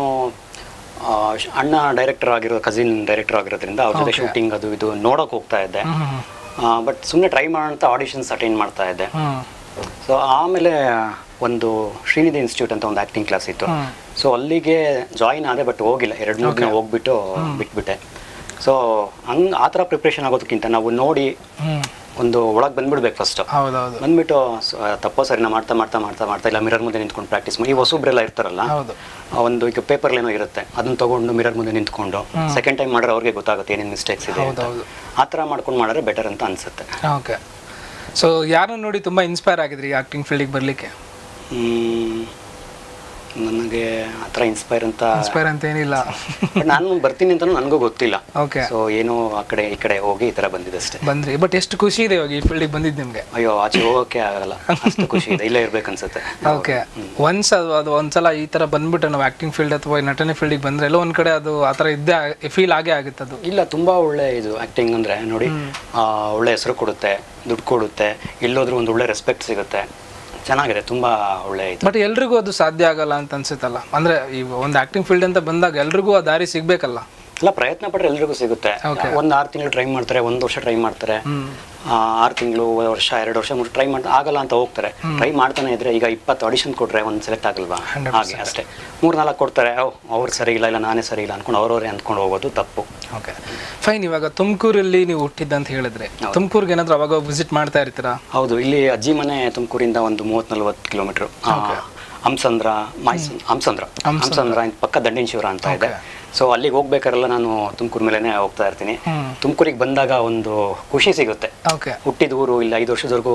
ಆ, ಶ- ಅಣ್ಣ ಡೈರೆಕ್ಟರ್ ಆಗಿರೋ ಕಸಿನ್ ಡೈರೆಕ್ಟರ್ ಆಗಿರೋದ್ರಿಂದ ಅವ್ರ ಜೊತೆ ಶೂಟಿಂಗ್ ಅದು ಇದು ನೋಡೋಕೆ ಹೋಗ್ತಾ ಇದ್ದೆ ಬಟ್ ಸುಮ್ಮನೆ ಟ್ರೈ ಮಾಡೋಣ ಅಂತ ಆಡಿಷನ್ಸ್ ಅಟೆಂಡ್ ಮಾಡ್ತಾ ಇದ್ದೆ ಹ್ಮ್ ಸೊ ಆಮೇಲೆ ಒಂದು ಶ್ರೀನಿಧಿ ಇನ್ಸ್ಟಿಟ್ಯೂಟ್ ಅಂತ ಒಂದು ಆ್ಯಕ್ಟಿಂಗ್ ಕ್ಲಾಸ್ ಇತ್ತು ಸೊ ಅಲ್ಲಿಗೆ ಜಾಯಿನ್ ಆದೆ ಬಟ್ ಹೋಗಿಲ್ಲ ಎರಡು ಮೂರು ದಿನ ಹೋಗ್ಬಿಟ್ಟು ಬಿಟ್ಬಿಟ್ಟೆ ಸೊ ಹಂಗೆ ಆ ಥರ ಪ್ರಿಪ್ರೇಷನ್ ಆಗೋದಕ್ಕಿಂತ ನಾವು ನೋಡಿ ಹ್ಮ್ ಒಂದು ಒಳಗೆ ಬಂದ್ಬಿಡ್ಬೇಕು ಫಸ್ಟ್ ಹೌದೌದು ಬಂದ್ಬಿಟ್ಟು ಸ- ತಪ್ಪೋ ಸರಿನ ಮಾಡ್ತಾ ಮಾಡ್ತಾ ಮಾಡ್ತಾ ಮಾಡ್ತಾ ಇಲ್ಲ ಮಿರರ್ ಮುಂದೆ ನಿಂತ್ಕೊಂಡು ಪ್ರಾಕ್ಟೀಸ್ ಮಾಡಿ ಈ ಹೊಸಬ್ರೆಲ್ಲ ಇರ್ತಾರಲ್ಲ ಹೌದು ಆ ಒಂದು ಈಗ ಪೇಪರ್ ಏನೋ ಇರುತ್ತೆ ಅದನ್ನ ತಗೊಂಡು ಮಿರರ್ ಮುಂದೆ ನಿಂತ್ಕೊಂಡು ಸೆಕೆಂಡ್ ಟೈಮ್ ಮಾಡಿದ್ರೆ ಅವ್ರಿಗೆ ಗೊತ್ತಾಗುತ್ತೆ ಏನೇನು ಮಿಸ್ಟೇಕ್ಸ್ ಇದೆ ಅಂತ ಹೌದೌದು ಆ ಥರ ಮಾಡ್ಕೊಂಡು ಮಾಡಿದ್ರೆ ಬೆಟರ್ ಅಂತ ಅನ್ಸುತ್ತೆ ಓಕೆ ಸೊ ಯಾರನ್ನ ನೋಡಿ ತುಂಬಾ ಇನ್ಸ್ಪೈರ್ ಆಗಿದ್ರಿ ಆಕ್ಟಿಂಗ್ ಫೀಲ್ಡಿಗೆ ಬರಲಿಕ್ಕೆ ಹ್ಮ್, ನನಗೆ ಆ ಥರ ಇನ್ಸ್ಪೈರ್ ಅಂತ ಇನ್ಸ್ಪೈರ್ ಅಂತ ಏನಿಲ್ಲ But ನಾನು ಬರ್ತೀನಿ ಅಂತ ನನಗೂ ಗೊತ್ತಿಲ್ಲ ಓಕೆ ಸೊ ಏನೋ ಆ ಕಡೆ ಈ ಕಡೆ ಹೋಗಿ ಈ ಥರ ಬಂದಿದೆ ಅಷ್ಟೇ ಬಂದ್ರಿ ಬಟ್ ಎಷ್ಟು ಖುಷಿ ಇದೆ ಇವಾಗ ಈ ಫೀಲ್ಡಿಗೆ ಬಂದಿದ್ದು ನಿಮಗೆ ಅಯ್ಯೋ ಆಚೆ ಹೋಗೋಕೆ ಆಗಲ್ಲ ಅಷ್ಟು ಖುಷಿ ಇದೆ ಇಲ್ಲೇ ಇರ್ಬೇಕನ್ಸುತ್ತೆ ಓಕೆ ಒನ್ಸ್ ಅದು ಅದು ಒಂದ್ಸಲ ಈ ತರ ಬಂದ್ಬಿಟ್ಟು ನಾವು ಆಕ್ಟಿಂಗ್ ಫೀಲ್ಡ್ ಅಥವಾ ಈ ನಟನೆ ಫೀಲ್ಡಿಗೆ ಬಂದ್ರೆ ಎಲ್ಲ ಒಂದ್ ಕಡೆ ಅದು ಆ ಥರ ಇದ್ದೇ ಫೀಲ್ ಆಗೇ ಆಗುತ್ತೆ ಅದು ಇಲ್ಲ ತುಂಬಾ ಒಳ್ಳೆ ಇದು ಆಕ್ಟಿಂಗ್ ಅಂದ್ರೆ ನೋಡಿ ಆ, ಒಳ್ಳೆ ಹೆಸರು ಕೊಡುತ್ತೆ ದುಡ್ಡು ಕೊಡುತ್ತೆ ಇಲ್ಲೋದ್ರೂ ಒಂದು ಒಳ್ಳೆ ರೆಸ್ಪೆಕ್ಟ್ ಸಿಗುತ್ತೆ ಚೆನ್ನಾಗಿದೆ ತುಂಬಾ ಒಳ್ಳೆ ಇದು ಬಟ್ ಎಲ್ರಿಗೂ ಅದು ಸಾಧ್ಯ ಆಗಲ್ಲ ಅಂತ ಅನ್ಸುತ್ತಲ್ಲ ಅಂದ್ರೆ ಈ ಒಂದು ಆಕ್ಟಿಂಗ್ ಫೀಲ್ಡ್ ಅಂತ ಬಂದಾಗ ಎಲ್ರಿಗೂ ಆ ದಾರಿ ಸಿಗ್ಬೇಕಲ್ಲ ಅಲ್ಲ ಪ್ರಯತ್ನ ಪಟ್ರೆ ಎಲ್ರಿಗೂ ಸಿಗುತ್ತೆ Okay. ಒಂದ್ ಆರು ತಿಂಗಳು ಟ್ರೈ ಮಾಡ್ತಾರೆ ಒಂದ್ ವರ್ಷ ಟ್ರೈ ಮಾಡ್ತಾರೆ ಹ್ಮ್ ಆ, ಆರು ತಿಂಗಳು ವರ್ಷ ಎರಡು ವರ್ಷ ಮೂರು ಟ್ರೈ ಮಾಡ್ತಾ ಆಗಲ್ಲ ಅಂತ ಹೋಗ್ತಾರೆ ಟ್ರೈ ಮಾಡ್ತಾನೆ ಇದ್ರೆ ಈಗ ಇಪ್ಪತ್ತು ಆಡಿಷನ್ ಕೊಟ್ರೆ ಒಂದು ಸೆಲೆಕ್ಟ್ ಆಗಲ್ವಾ ಹಾಗೆ ಅಷ್ಟೇ ಮೂರ್ ನಾಲ್ಕು ಕೊಡ್ತಾರೆ ಅವ್ರು ಸರಿ ಇಲ್ಲ ಇಲ್ಲ ನಾನೇ ಸರಿ ಇಲ್ಲ ಅನ್ಕೊಂಡು ಅವ್ರವ್ರೇ ಅಂದ್ಕೊಂಡು ಹೋಗೋದು ತಪ್ಪು ಓಕೆ ಫೈನ್ ಇವಾಗ ತುಮಕೂರಲ್ಲಿ ನೀವು ಹುಟ್ಟಿದ್ದಂತ ಹೇಳಿದ್ರೆ ತುಮಕೂರ್ಗೆ ಏನಾದ್ರು ಅವಾಗ ವಿಸಿಟ್ ಮಾಡ್ತಾ ಇರ್ತೀರಾ ಹೌದು ಇಲ್ಲಿ ಅಜ್ಜಿ ಮನೆ ತುಮಕೂರಿಂದ ಒಂದು ಮೂವತ್ ನಲ್ವತ್ತು ಕಿಲೋಮೀಟರ್ ಹಂಸಂದ್ರ ಮೈಸೂರು ಹಂಸಂದ್ರ ಹಂಸಂದ್ರ ಇನ್ ಪಕ್ಕ ದಂಡಿನ ಶಿವರ ಅಂತ ಇದೆ ಸೊ ಅಲ್ಲಿಗೆ ಹೋಗ್ಬೇಕಾರೆಲ್ಲ ನಾನು ತುಮಕೂರು ಮೇಲೆನೆ ಹೋಗ್ತಾ ಇರ್ತೀನಿ ಹ್ಮ್ ತುಮಕೂರಿಗೆ ಬಂದಾಗ ಒಂದು ಖುಷಿ ಸಿಗುತ್ತೆ ಓಕೆ ಹುಟ್ಟಿದ ಊರು ಇಲ್ಲಿ ಐದು ವರ್ಷದವರೆಗೂ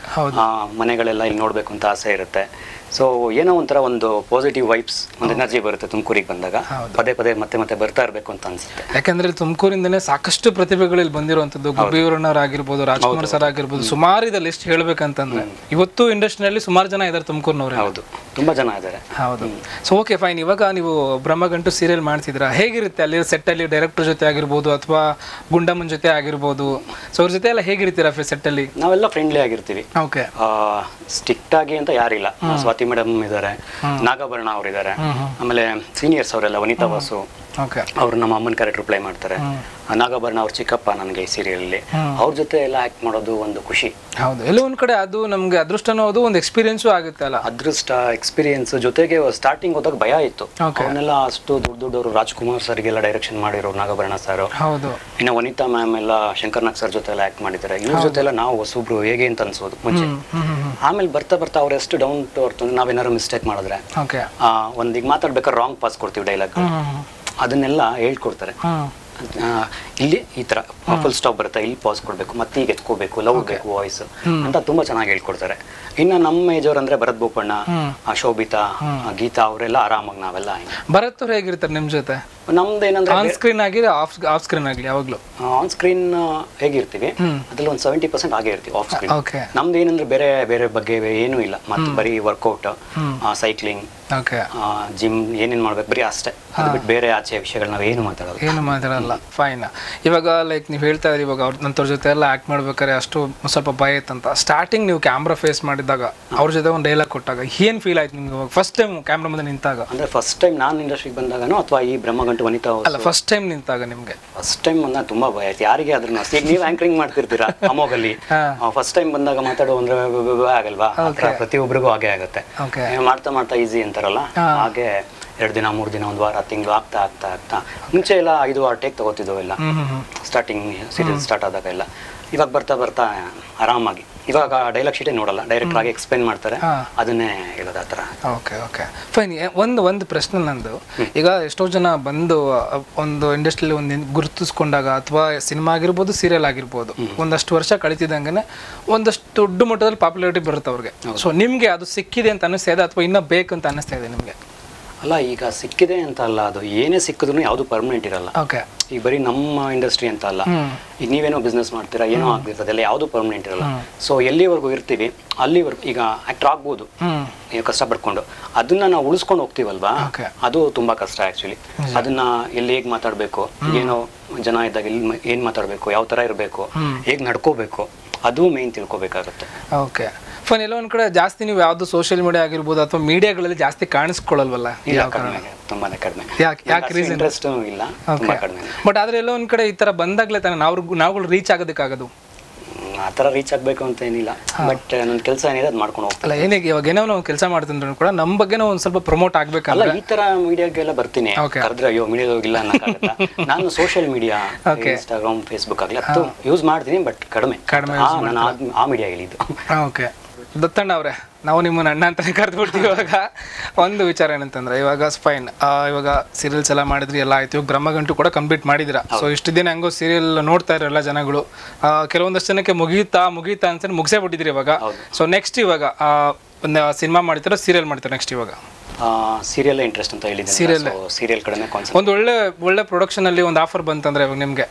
ಹೌದು. ಆ, ಮನೆಗಳೆಲ್ಲ ಇಲ್ಲಿ ನೋಡ್ಬೇಕು ಅಂತ ಆಸೆ ಇರುತ್ತೆ ಸೊ ಏನೋ ಒಂಥರ ಒಂದು ಪಾಸಿಟಿವ್ ವೈಬ್ಸ್ ಒಂದು ಎನರ್ಜಿ ಬರುತ್ತೆ ತುಮಕೂರಿಗೆ ಬಂದಾಗ ಹೌದು. ಪದೇ ಪದೇ ಮತ್ತೆ ಮತ್ತೆ ಬರ್ತಾ ಇರಬೇಕು ಅಂತ ಅನ್ಸುತ್ತೆ ಯಾಕಂದ್ರೆ ತುಮಕೂರಿಂದನೇ ಸಾಕಷ್ಟು ಪ್ರತಿಭೆಗಳು ಇಲ್ಲಿ ಬಂದಿರುವಂತದ್ದು ಗುಬ್ಬಿಯವರಣ್ಣವ್ರು ಆಗಿರ್ಬೋದು ರಾಜ್ಕುಮಾರ್ ಸರ್ ಆಗಿರ್ಬೋದು ಸುಮಾರು ಇದೆ ಲಿಸ್ಟ್ ಹೇಳ್ಬೇಕಂತಂದ್ರೆ ಇವತ್ತು ಇಂಡಸ್ಟ್ರಿಯಲ್ಲಿ ಸುಮಾರು ಜನ ಇದ್ದಾರೆ ತುಮಕೂರಿನವ್ರೆ ಹೌದು ತುಂಬಾ ಜನ ಇದ್ದಾರೆ ಹೌದು ಸೊ ಓಕೆ ಫೈನ್ ಇವಾಗ ನೀವು ಬ್ರಹ್ಮಗಂಟು ಸೀರಿಯಲ್ ಮಾಡ್ತಿದ್ರ ಹೇಗಿರುತ್ತೆ ಅಲ್ಲಿ ಸೆಟ್ ಅಲ್ಲಿ ಡೈರೆಕ್ಟರ್ ಜೊತೆ ಆಗಿರ್ಬೋದು ಅಥವಾ ಗುಂಡಮ್ಮನ ಜೊತೆ ಆಗಿರ್ಬೋದು ಸೊ ಅವ್ರ ಜೊತೆ ಎಲ್ಲ ಹೇಗಿರ್ತೀರಾ ಸೆಟ್ ಅಲ್ಲಿ ನಾವೆಲ್ಲ ಫ್ರೆಂಡ್ಲಿ ಆಗಿರ್ತೀವಿ ಓಕೆ ಸ್ಟ್ರಿಕ್ಟ್ ಆಗಿ ಅಂತ ಯಾರಿಲ್ಲ ಸ್ವಾತಿ ಮೇಡಮ್ ಇದ್ದಾರೆ ನಾಗಾಭರಣ ಅವ್ರು ಇದ್ದಾರೆ ಆಮೇಲೆ ಸೀನಿಯರ್ಸ್ ಅವರೆಲ್ಲ ವನಿತಾ ವಾಸು ಓಕೆ ಅವ್ರು ನಮ್ಮ ಅಮ್ಮನ ಕ್ಯಾರೆಕ್ಟರ್ ಪ್ಲೇ ಮಾಡ್ತಾರೆ ಆ ನಾಗಾಭರಣ ಅವ್ರ ಚಿಕ್ಕಪ್ಪ ನನಗೆ ಈ ಸೀರಿಯಲ್ ಅವ್ರ ಜೊತೆ ಎಲ್ಲ ಆಕ್ಟ್ ಮಾಡೋದು ಒಂದು ಖುಷಿ ಹೌದು ಎಲ್ಲೋ ಒಂದ್ ಕಡೆ ಅದು ನಮ್ಗೆ ಅದೃಷ್ಟನೂ ಹೌದು ಒಂದು ಎಕ್ಸ್ಪೀರಿಯನ್ಸು ಆಗುತ್ತೆ ಅಲ್ಲ ಅದೃಷ್ಟ ಎಕ್ಸ್ಪೀರಿಯನ್ಸ್ ಜೊತೆಗೆ ಸ್ಟಾರ್ಟಿಂಗ್ ಹೋದಾಗ ಭಯ ಇತ್ತು Okay. ಅವನ್ನೆಲ್ಲ ಅಷ್ಟು ದೊಡ್ಡ ದೊಡ್ಡವರು ರಾಜ್ಕುಮಾರ್ ಸರ್ಗೆಲ್ಲ ಡೈರೆಕ್ಷನ್ ಮಾಡಿರೋ ನಾಗಾಭರಣ ಸರ್ ಹೌದು ಇನ್ನು ವನಿತಾ ಮ್ಯಾಮ್ ಎಲ್ಲ ಶಂಕರ್ನಾಗ್ ಸರ್ ಜೊತೆ ಎಲ್ಲ ಆಕ್ಟ್ ಮಾಡಿದ್ದಾರೆ ಇವ್ರ ಜೊತೆ ಎಲ್ಲ ನಾವು ಹೊಸಬ್ರು ಹೇಗೆ ಅಂತ ಅನ್ಸೋದು ಮುಂಚೆ ಹ್ಮ್ ಹ್ಮ್ ಹ್ಮ್ ಆಮೇಲೆ ಬರ್ತಾ ಬರ್ತಾ ಅವ್ರು ಎಷ್ಟು ಡೌನ್ ಟು ಅರ್ಥ ನಾವೇನಾದ್ರು ಮಿಸ್ಟೇಕ್ ಮಾಡಿದ್ರೆ ಓಕೆ ಆ, ಒಂದ್ ಈಗ ಮಾತಾಡ್ಬೇಕಾದ್ರೆ ರಾಂಗ್ ಪಾಸ್ ಕೊಡ್ತೀವಿ ಡೈಲಾಗ್ ಹ್ಮ್ ಅದನ್ನೆಲ್ಲ ಹೇಳ್ಕೊಡ್ತಾರೆ ಹ್ಮ್ ಆ, ಇಲ್ಲಿ ಈ ತರ ಫುಲ್ ಸ್ಟಾಪ್ ಬರುತ್ತೆ ಇಲ್ಲಿ ಪಾಸ್ ಕೊಡ್ಬೇಕು ಮತ್ತೆ ಈಗ ಎತ್ಕೋಬೇಕು ಲವ್ ಬೇಕು ವಾಯ್ಸ್ ಅಂತ ತುಂಬಾ ಚೆನ್ನಾಗಿ ಹೇಳ್ಕೊಡ್ತಾರೆ ಇನ್ನು ನಮ್ಮ ಏಜ್ ಅವ್ರು ಅಂದ್ರೆ ಭರತ್ ಬೋಪಣ್ಣ ಆ, ಶೋಭಿತಾ ಆ, ಗೀತಾ ಅವರೆಲ್ಲ ಆರಾಮಾಗಿ ನಾವೆಲ್ಲ ಹಿಂಗೆ ಭರತ್ ಅವ್ರು ಹೇಗಿರ್ತಾರೆ ನಿಮ್ ಜೊತೆ ನಮ್ದು ಏನಂದ್ರೆ ಆನ್ ಸ್ಕ್ರೀನ್ ಆಗಿರಿ ಆಫ್ ಆಫ್ ಸ್ಕ್ರೀನ್ ಆಗಲಿ ಯಾವಾಗ್ಲೂ ಆನ್ ಸ್ಕ್ರೀನ್ ಹೇಗಿರ್ತೀವಿ ಅದ್ರಲ್ಲಿ ಒಂದು ಸೆವೆಂಟಿ ಪರ್ಸೆಂಟ್ ಆಗೇ ಇರ್ತೀವಿ ಆಫ್ ಸ್ಕ್ರೀನ್ ಓಕೆ ನಮ್ದು ಏನಂದ್ರೆ ಬೇರೆ ಬೇರೆ ಬಗ್ಗೆ ಏನೂ ಇಲ್ಲ ಮತ್ತೆ ಬರೀ ವರ್ಕೌಟ್ ಸೈಕ್ಲಿಂಗ್ ಓಕೆ ಜಿಮ್ ಏನೇನ್ ಮಾಡ್ಬೇಕು ಬರೀ ಅಷ್ಟೇ ಅದು ಬಿಟ್ಟು ಬೇರೆ ಆಚೆ ವಿಷಯಗಳು ನಾವು ಏನು ಮಾತಾಡೋದು ಏನು ಮಾತಾಡಲ್ಲ ಫೈನ್ ಇವಾಗ ಲೈಕ್ ನೀವು ಹೇಳ್ತಾ ಇದ್ರಿ ಇವಾಗ ಅವ್ರ ನಂತರ ಜೊತೆ ಎಲ್ಲ ಆ್ಯಕ್ಟ್ ಮಾಡ್ಬೇಕಾದ್ರೆ ಅಷ್ಟು ಸ್ವಲ್ಪ ಭಯ ಇತ್ತಂತ ಸ್ಟಾರ್ಟಿಂಗ್ ನೀವು ಕ್ಯಾಮ್ರಾ ಫೇಸ್ ಮಾಡಿದಾಗ ಅವ್ರ ಜೊತೆ ಒಂದು ಡೈಲಾಗ್ ಕೊಟ್ಟಾಗ ಏನು ಫೀಲ್ ಆಯ್ತು ನಿಮ್ಗೆ ಇವಾಗ ಫಸ್ಟ್ ಟೈಮ್ ಕ್ಯಾಮ್ರಾ ಮುಂದೆ ನಿಂತಾಗ ಅಂದ್ರೆ ಫಸ್ಟ್ ಟೈಮ್ ನಾನು ಇಂಡಸ್ಟ್ರಿಗೆ ಬಂದಾಗನೋ ಅಥವಾ ಈ ಬ್ರಹ್ಮಗಂಟು ವನಿತಾ ಅಲ್ಲ ಫಸ್ಟ್ ಟೈಮ್ ನಿಂತಾಗ ನಿಮಗೆ ಫಸ್ಟ್ ಟೈಮ್ ಬಂದಾಗ ತುಂಬಾ ಭಯ ಆಯ್ತು ಯಾರಿಗೆ ಅದ್ರನ್ನ ಈಗ ನೀವು ಆಂಕರಿಂಗ್ ಮಾಡ್ತಿರ್ತೀರಾ ಅಮೋಗಲ್ಲಿ ಹಾ. ಫಸ್ಟ್ ಟೈಮ್ ಬಂದಾಗ ಮಾತಾಡೋ ಅಂದ್ರೆ ಬ- ಬ- ಬ- ಆಗಲ್ವಾ ಆ ಥರ ಪ್ರತಿಯೊಬ್ಬರಿಗೂ ಹಾಗೆ ಆಗುತ್ತೆ ಓಕೆ ಏ, ಮಾಡ್ತಾ ಮಾಡ್ತಾ ಈಸಿ ಅಂತಾರಲ್ಲ ಹಾಗೆ ಎರಡು ದಿನ ಮೂರು ದಿನ ಒಂದು ವಾರ ತಿಂಗಳು ಆಗ್ತಾ ಆಗ್ತಾ ಆಗ್ತಾ ಮುಂಚೆ ಎಲ್ಲ ಐದು ಆರು ಟೇಕ್ ತಗೋತಿದ್ದೋ ಎಲ್ಲ ಹ್ಮ್ ಹ್ಮ್ ಹ್ಮ್ ಸ್ಟಾರ್ಟಿಂಗ್ ಸೀರಿಯಲ್ ಸ್ಟಾರ್ಟ್ ಆದಾಗ ಎಲ್ಲ ಇವಾಗ ಬರ್ತಾ ಬರ್ತಾ ಆರಾಮಾಗಿ ಇವಾಗ ಡೈಲಾಗ್ ಶೀಟೇ ನೋಡಲ್ಲ ಡೈರೆಕ್ಟ್ ಆಗಿ ಎಕ್ಸ್ಪ್ಲೈನ್ ಮಾಡ್ತಾರೆ ಹಾ. ಅದನ್ನೇ ಹೇಳೋದು ಆ ಥರ ಓಕೆ ಓಕೆ ಫೈನ್ ಒಂದು ಒಂದು ಪ್ರಶ್ನೆ ನಂದು ಈಗ ಎಷ್ಟೋ ಜನ ಬಂದು ಅ, ಒಂದು ಇಂಡಸ್ಟ್ರಿಯಲ್ಲಿ ಒಂದು ಗುರುತಿಸ್ಕೊಂಡಾಗ ಅಥವಾ ಸಿನಿಮಾ ಆಗಿರ್ಬೋದು ಸೀರಿಯಲ್ ಆಗಿರ್ಬೋದು ಒಂದಷ್ಟು ವರ್ಷ ಕಳಿತಿದ್ದಂಗೆ ಒಂದಷ್ಟು ದೊಡ್ಡ ಮಟ್ಟದಲ್ಲಿ ಪಾಪ್ಯುಲಾರಿಟಿ ಬರುತ್ತೆ ಅವ್ರಿಗೆ ಸೊ ನಿಮಗೆ ಅದು ಸಿಕ್ಕಿದೆ ಅಂತ ಅನ್ನಿಸ್ತಾ ಇದೆ ಅಥವಾ ಇನ್ನೂ ಬೇಕು ಅಂತ ಅನ್ನಿಸ್ತಾ ಇದೆ ನಿಮಗೆ ಅಲ್ಲ ಈಗ ಸಿಕ್ಕಿದೆ ಅಂತ ಅಲ್ಲ ಅದು ಏನೇ ಸಿಕ್ಕಿದ್ರು ಯಾವುದು ಪರ್ಮನೆಂಟ್ ಇರಲ್ಲ ಓಕೆ ಈಗ ಬರೀ ನಮ್ಮ ಇಂಡಸ್ಟ್ರಿ ಅಂತ ಅಲ್ಲ ಹ್ಮ್ ಈಗ ನೀವೇನೋ ಬಿಸ್ನೆಸ್ ಮಾಡ್ತೀರಾ ಏನೋ ಆಗ್ತಿರ್ತದೆ ಅದೆಲ್ಲ ಯಾವುದು ಪರ್ಮನೆಂಟ್ ಇರಲ್ಲ ಸೊ ಎಲ್ಲಿವರೆಗೂ ಇರ್ತೀವಿ ಅಲ್ಲಿವರೆಗೂ ಈಗ ಆಕ್ಟರ್ ಆಗ್ಬೋದು ಹ್ಮ್ ಈಗ ಕಷ್ಟಪಡ್ಕೊಂಡು ಅದನ್ನ ನಾವು ಉಳಿಸ್ಕೊಂಡು ಹೋಗ್ತೀವಲ್ವಾ Okay. ಅದು ತುಂಬಾ ಕಷ್ಟ ಆಕ್ಚುಲಿ ಅದನ್ನ ಎಲ್ಲಿ ಹೇಗ್ ಮಾತಾಡ್ಬೇಕು ಏನೋ ಜನ ಇದ್ದಾಗ ಎಲ್ಲಿ ಮ- ಏನ್ ಮಾತಾಡ್ಬೇಕು ಯಾವ ತರ ಇರಬೇಕು ಹೇಗ್ ನಡ್ಕೋಬೇಕು ಅದು ಮೇನ್ ತಿಳ್ಕೊಬೇಕಾಗತ್ತೆ ಓಕೆ ಫೈನ್ ಎಲ್ಲೋ ಒಂದ್ ಕಡೆ ಜಾಸ್ತಿ ನೀವು ಯಾವ್ದು ಸೋಷಿಯಲ್ ಮೀಡಿಯಾ ಆಗಿರ್ಬೋದು ಅಥವಾ ಮೀಡಿಯಾಗಳಲ್ಲಿ ಜಾಸ್ತಿ ಕಾಣಿಸ್ಕೊಳ್ಳಲ್ವಲ್ಲ ಇಲ್ಲ ಕಡಿಮೆ ತುಂಬಾನೇ ಕಡಿಮೆ ಯಾಕೆ ಯಾಕೆ ರೀಸನ್ ಇಂಟ್ರೆಸ್ಟ್ ಇಲ್ಲ ತುಂಬಾ ಕಡಿಮೆ ಬಟ್ ಆದ್ರೆ ಎಲ್ಲೋ ಒಂದ್ ಕಡೆ ಈ ತರ ಬಂದಾಗ್ಲೇ ತಾನೆ ನಾವು ನಾವುಗಳು ರೀಚ್ ಆಗೋದಕ್ಕಾಗೋದು ಹ್ಮ್, ಆ ಥರ ರೀಚ್ ಆಗ್ಬೇಕು ಅಂತ ಏನಿಲ್ಲ ಬಟ್ ನನ್ನ ಕೆಲಸ ಏನಿದೆ ಅದು ಮಾಡ್ಕೊಂಡು ಹೋಗ್ತೀನಿ ಅಲ್ಲ ಏನಿಗೆ ಇವಾಗ ಏನೋ ನಾವು ಕೆಲಸ ಮಾಡ್ತಿದ್ರು ಕೂಡ ನಮ್ಮ ಬಗ್ಗೆನೂ ಒಂದ್ ಸ್ವಲ್ಪ ಪ್ರಮೋಟ್ ಆಗ್ಬೇಕಲ್ಲ ಅಲ್ಲ ಈ ತರ ಮೀಡಿಯಾಗೆಲ್ಲ ಬರ್ತೀನಿ Okay. ಕರೆದ್ರೆ ಅಯ್ಯೋ ಮೀಡಿಯಾದ ಹೋಗಿಲ್ಲ ಅನ್ನಕ್ಕಾಗತ್ತಾ ನಾನು ಸೋಷಿಯಲ್ ಮೀಡಿಯಾ ಇನ್ಸ್ಟಾಗ್ರಾಮ್ ಫೇಸ್ಬುಕ್ ಆಗಲಿ ಅದು ಯೂಸ್ ಮಾಡ್ತೀನಿ ಬಟ್ ಕಡಿಮೆ ಕಡಿಮೆ ಆ, ನಾನು ಆ- ಆ ಮೀಡಿಯಾ ಇಲ್ಲಿದ್ದು ಓಕೆ ದತ್ತಣ್ಣ ಅವರೇ ನಾವು ನಿಮ್ಮನ್ನ ಅಣ್ಣ ಅಂತಾನೆ ಕರೆದು ಬಿಡ್ತೀವಿ ಇವಾಗ ಒಂದು ವಿಚಾರ ಏನಂತಂದ್ರೆ ಇವಾಗ ಫೈನ್ ಇವಾಗ ಸೀರಿಯಲ್ಸ್ ಎಲ್ಲ ಮಾಡಿದ್ರಿ ಎಲ್ಲ ಆಯ್ತು ಇವಾಗ ಬ್ರಹ್ಮಗಂಟು ಕೂಡ ಕಂಪ್ಲೀಟ್ ಮಾಡಿದಿರ ಸೊ ಇಷ್ಟು ದಿನ ಹೆಂಗೋ ಸೀರಿಯಲ್ ನೋಡ್ತಾ ಇರೋ ಎಲ್ಲ ಜನಗಳು ಆ, ಕೆಲವೊಂದಷ್ಟು ಜನಕ್ಕೆ ಮುಗೀತಾ ಮುಗೀತಾ ಅನ್ಸನ್ ಮುಗಿಸೇ ಬಿಟ್ಟಿದ್ರಿ ಇವಾಗ ಸೊ ನೆಕ್ಸ್ಟ್ ಇವಾಗ ಆ, ಒಂದು ಸಿನಿಮಾ ಮಾಡ್ತೀರಾ ಸೀರಿಯಲ್ ಮಾಡ್ತೀರಾ ನೆಕ್ಸ್ಟ್ ಇವಾಗ ಸೀರಿಯಲ್ ಇಂಟ್ರೆಸ್ಟ್ ಅಂತ ಹೇಳಿದ್ದೀನಿ ಸೀರಿಯಲ್ ಕಡೆನೇ ಕಾನ್ಸೆಪ್ಟ್ ಒಂದು ಒಳ್ಳೆ ಒಳ್ಳೆ ಪ್ರೊಡಕ್ಷನ್ ಅಲ್ಲಿ ಒಂದು ಆಫರ್ ಬಂತಂದ್ರೆ ಇವಾಗ ನಿಮ್ಗೆ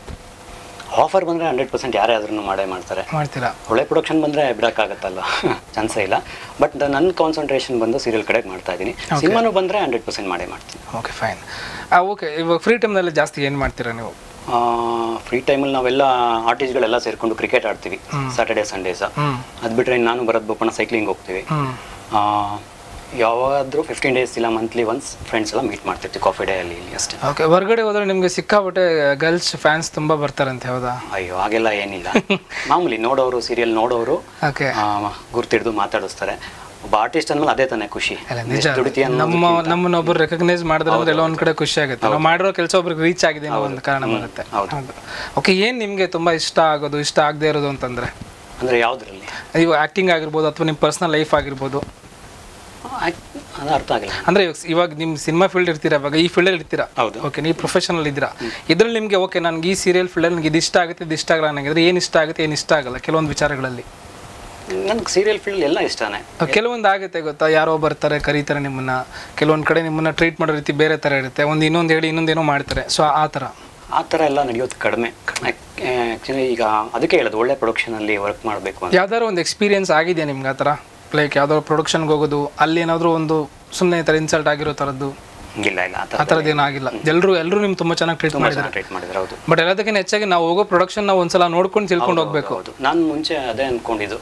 ಆಫರ್ ಬಂದ್ರೆ ಹಂಡ್ರೆಡ್ ಪರ್ಸೆಂಟ್ ಯಾರೇ ಆದ್ರೂ ಮಾಡೇ ಮಾಡ್ತಾರೆ ಮಾಡ್ತೀರಾ ಒಳ್ಳೆ ಪ್ರೊಡಕ್ಷನ್ ಬಂದ್ರೆ ಬಿಡಕ್ಕಾಗತ್ತಲ್ಲ ಚಾನ್ಸೇ ಇಲ್ಲ ಬಟ್ ನನ್ನ ಕಾನ್ಸಂಟ್ರೇಷನ್ ಬಂದು ಸೀರಿಯಲ್ ಕಡೆಗೆ ಮಾಡ್ತಾ ಇದ್ದೀನಿ ಸಿನಿಮಾನು ಬಂದ್ರೆ ಹಂಡ್ರೆಡ್ ಪರ್ಸೆಂಟ್ ಮಾಡೇ ಮಾಡ್ತೀನಿ ಓಕೆ ಫೈನ್ ಓಕೆ ಇವಾಗ ಫ್ರೀ ಟೈಮ್ನಲ್ಲಿ ಜಾಸ್ತಿ ಏನು ಮಾಡ್ತೀರಾ ನೀವು ಫ್ರೀ ಟೈಮಲ್ಲಿ ನಾವೆಲ್ಲ ಆರ್ಟಿಸ್ಟ್ಗಳೆಲ್ಲ ಸೇರ್ಕೊಂಡು ಕ್ರಿಕೆಟ್ ಆಡ್ತೀವಿ ಸ್ಯಾಟರ್ಡೆ ಸಂಡೇಸ ಹ್ಮ್ ಅದು ಬಿಟ್ರೆ ನಾನು ಭರತ್ ಬೋಪಣ್ಣ ಸೈಕ್ಲಿಂಗ್ ಹೋಗ್ತೀವಿ ಹ್ಮ್ ಆ, ಯಾವಾಗಾದ್ರೂ ಫಿಫ್ಟೀನ್ ಡೇಸ್ ಇಲ್ಲ ಮಂತ್ಲಿ ಒನ್ಸ್ ಫ್ರೆಂಡ್ಸ್ ಎಲ್ಲ ಮೀಟ್ ಮಾಡ್ತಿರ್ತೀವಿ ಕಾಫಿ ಡೇ ಅಲ್ಲಿ ಇಲ್ಲಿ ಅಷ್ಟೇ ಓಕೆ ಹೊರಗಡೆ ಹೋದ್ರೆ ನಿಮಗೆ ಸಿಕ್ಕಾಪಟ್ಟೆ ಗರ್ಲ್ಸ್ ಫ್ಯಾನ್ಸ್ ತುಂಬಾ ಬರ್ತಾರಂತೆ ಹೌದಾ ಅಯ್ಯೋ ಹಾಗೆಲ್ಲ ಏನಿಲ್ಲ ಮಾಮೂಲಿ ನೋಡೋರು ಸೀರಿಯಲ್ ನೋಡೋರು ಓಕೆ ಗುರ್ತಿಡ್ದು ಮಾತಾಡಿಸ್ತಾರೆ ಒಬ್ಬ ಆರ್ಟಿಸ್ಟ್ ಅಂದ್ಮೇಲೆ ಅದೇ ತಾನೇ ಖುಷಿ ಅಲ್ಲ ನಿಜ ಎಷ್ಟು ದುಡಿತೀಯ ಅನ್ನೋದು ನಮ್ಮ ನಮ್ಮನ್ನ ಒಬ್ರು ರೆಕಗ್ನೈಸ್ ಮಾಡಿದ್ರೆ ಅಂದ್ರೆ ಎಲ್ಲ ಒಂದ್ ಕಡೆ ಖುಷಿ ಆಗುತ್ತೆ ನಾವು ಮಾಡಿರೋ ಕೆಲಸ ಒಬ್ರಿಗೆ ರೀಚ್ ಆಗಿದೆ ಅನ್ನೋ ಒಂದು ಕಾರಣ ಬರುತ್ತೆ ಹೌದು. ಓಕೆ ಏನ್ ನಿಮ್ಗೆ ತುಂಬಾ ಇಷ್ಟ ಆಗೋದು ಇಷ್ಟ ಆಗದೆ ಇರೋದು ಅಂತಂದ್ರೆ ಅಂದ್ರೆ ಯಾವ್ದ್ರಲ್ಲಿ ಇವು ಆಕ್ಟಿಂಗ್ ಆಗಿರ್ಬೋದು ಅಥವಾ ನಿಮ್ಮ ಪರ್ಸನಲ್ ಲೈಫ್ ಆಗಿರ್ಬೋದು ಆಕ್- ಅದು ಅರ್ಥ ಆಗಿಲ್ಲ ಅಂದ್ರೆ ಇವಾಗ ಇವಾಗ ನಿಮ್ ಸಿನಿಮಾ ಫೀಲ್ಡ್ ಇರ್ತೀರಾ ಇವಾಗ ಈ ಫೀಲ್ಡ್ ಇರ್ತೀರಾ ಹೌದು ಓಕೆ ನೀವು ಪ್ರೊಫೆಷನಲ್ ಇದ್ದೀರಾ ಇದ್ರಲ್ಲಿ ನಿಮಗೆ ಓಕೆ ನನಗೆ ಈ ಸೀರಿಯಲ್ ಫೀಲ್ಡಲ್ಲಿ ನನಗೆ ಇದು ಇಷ್ಟ ಆಗುತ್ತೆ ಇದು ಇಷ್ಟ ಆಗಲ್ಲ ನನಗೆ ಏನು ಇಷ್ಟ ಆಗುತ್ತೆ ಏನು ಇಷ್ಟ ಆಗಲ್ಲ ಕೆಲವೊಂದು ವಿಚಾರಗಳಲ್ಲಿ ನನಗೆ ಸೀರಿಯಲ್ ಫೀಲ್ಡ್ ಎಲ್ಲ ಇಷ್ಟನೇ ಕೆಲವೊಂದು ಆಗುತ್ತೆ ಗೊತ್ತಾ ಯಾರೋ ಬರ್ತಾರೆ ಕರೀತಾರೆ ನಿಮ್ಮನ್ನ ಕೆಲವೊಂದು ಕಡೆ ನಿಮ್ಮನ್ನ ಟ್ರೀಟ್ ಮಾಡೋ ರೀತಿ ಬೇರೆ ಥರ ಇರುತ್ತೆ ಒಂದು ಇನ್ನೊಂದು ಹೇಳಿ ಇನ್ನೊಂದೇನೋ ಮಾಡ್ತಾರೆ ಸೊ ಆ ಥರ ಆ ಥರ ಎಲ್ಲ ನಡೆಯೋದು ಕಡಿಮೆ ಆ್ಯಕ್ಚುಲಿ ಈಗ ಅದಕ್ಕೆ ಹೇಳೋದು ಒಳ್ಳೆ ಪ್ರೊಡಕ್ಷನಲ್ಲಿ ವರ್ಕ್ ಮಾಡಬೇಕು ಅಂತ ಯಾವ್ದಾದ್ರು ಒಂದು ಎಕ್ಸ್ಪೀರಿಯನ್ಸ್ ಆಗಿದೆಯಾ ನಿಮ್ಗೆ ಆ ಥರ ಲೈಕ್ ಯಾವ್ದಾದ್ರು ಪ್ರೊಡಕ್ಷನ್ಗೆ ಹೋಗೋದು ಅಲ್ಲಿ ಏನಾದರೂ ಒಂದು ಸುಮ್ಮನೆ ಈ ಥರ ಇನ್ಸಲ್ಟ್ ಆಗಿರೋ ಥರದ್ದು ಇಲ್ಲ ಇಲ್ಲ ಆ ಆ ಥರ ಥರದ್ದು ಏನೂ ಆಗಿಲ್ಲ ಎಲ್ಲರೂ ಎಲ್ಲರೂ ನಿಮ್ಗೆ ತುಂಬ ಚೆನ್ನಾಗಿ ಟ್ರೀಟ್ ತುಂಬ ಮಾಡಿದ್ದಾರೆ ಚೆನ್ನಾಗಿ ಟ್ರೀಟ್ ಮಾಡಿದ್ರೆ ಹೌದು ಬಟ್ ಎಲ್ಲದಕ್ಕಿಂತ ಹೆಚ್ಚಾಗಿ ನಾವು ಹೋಗೋ ಪ್ರೊಡಕ್ಷನ್ ನಾವು ಒಂದ್ಸಲ ನೋಡ್ಕೊಂಡು ತಿಳ್ಕೊಂಡು ಹೋಗ್ಬೇಕು ಹೌದು ನಾನು ಮುಂಚೆ ಅದೇ ಅಂದ್ಕೊಂಡಿದ್ದು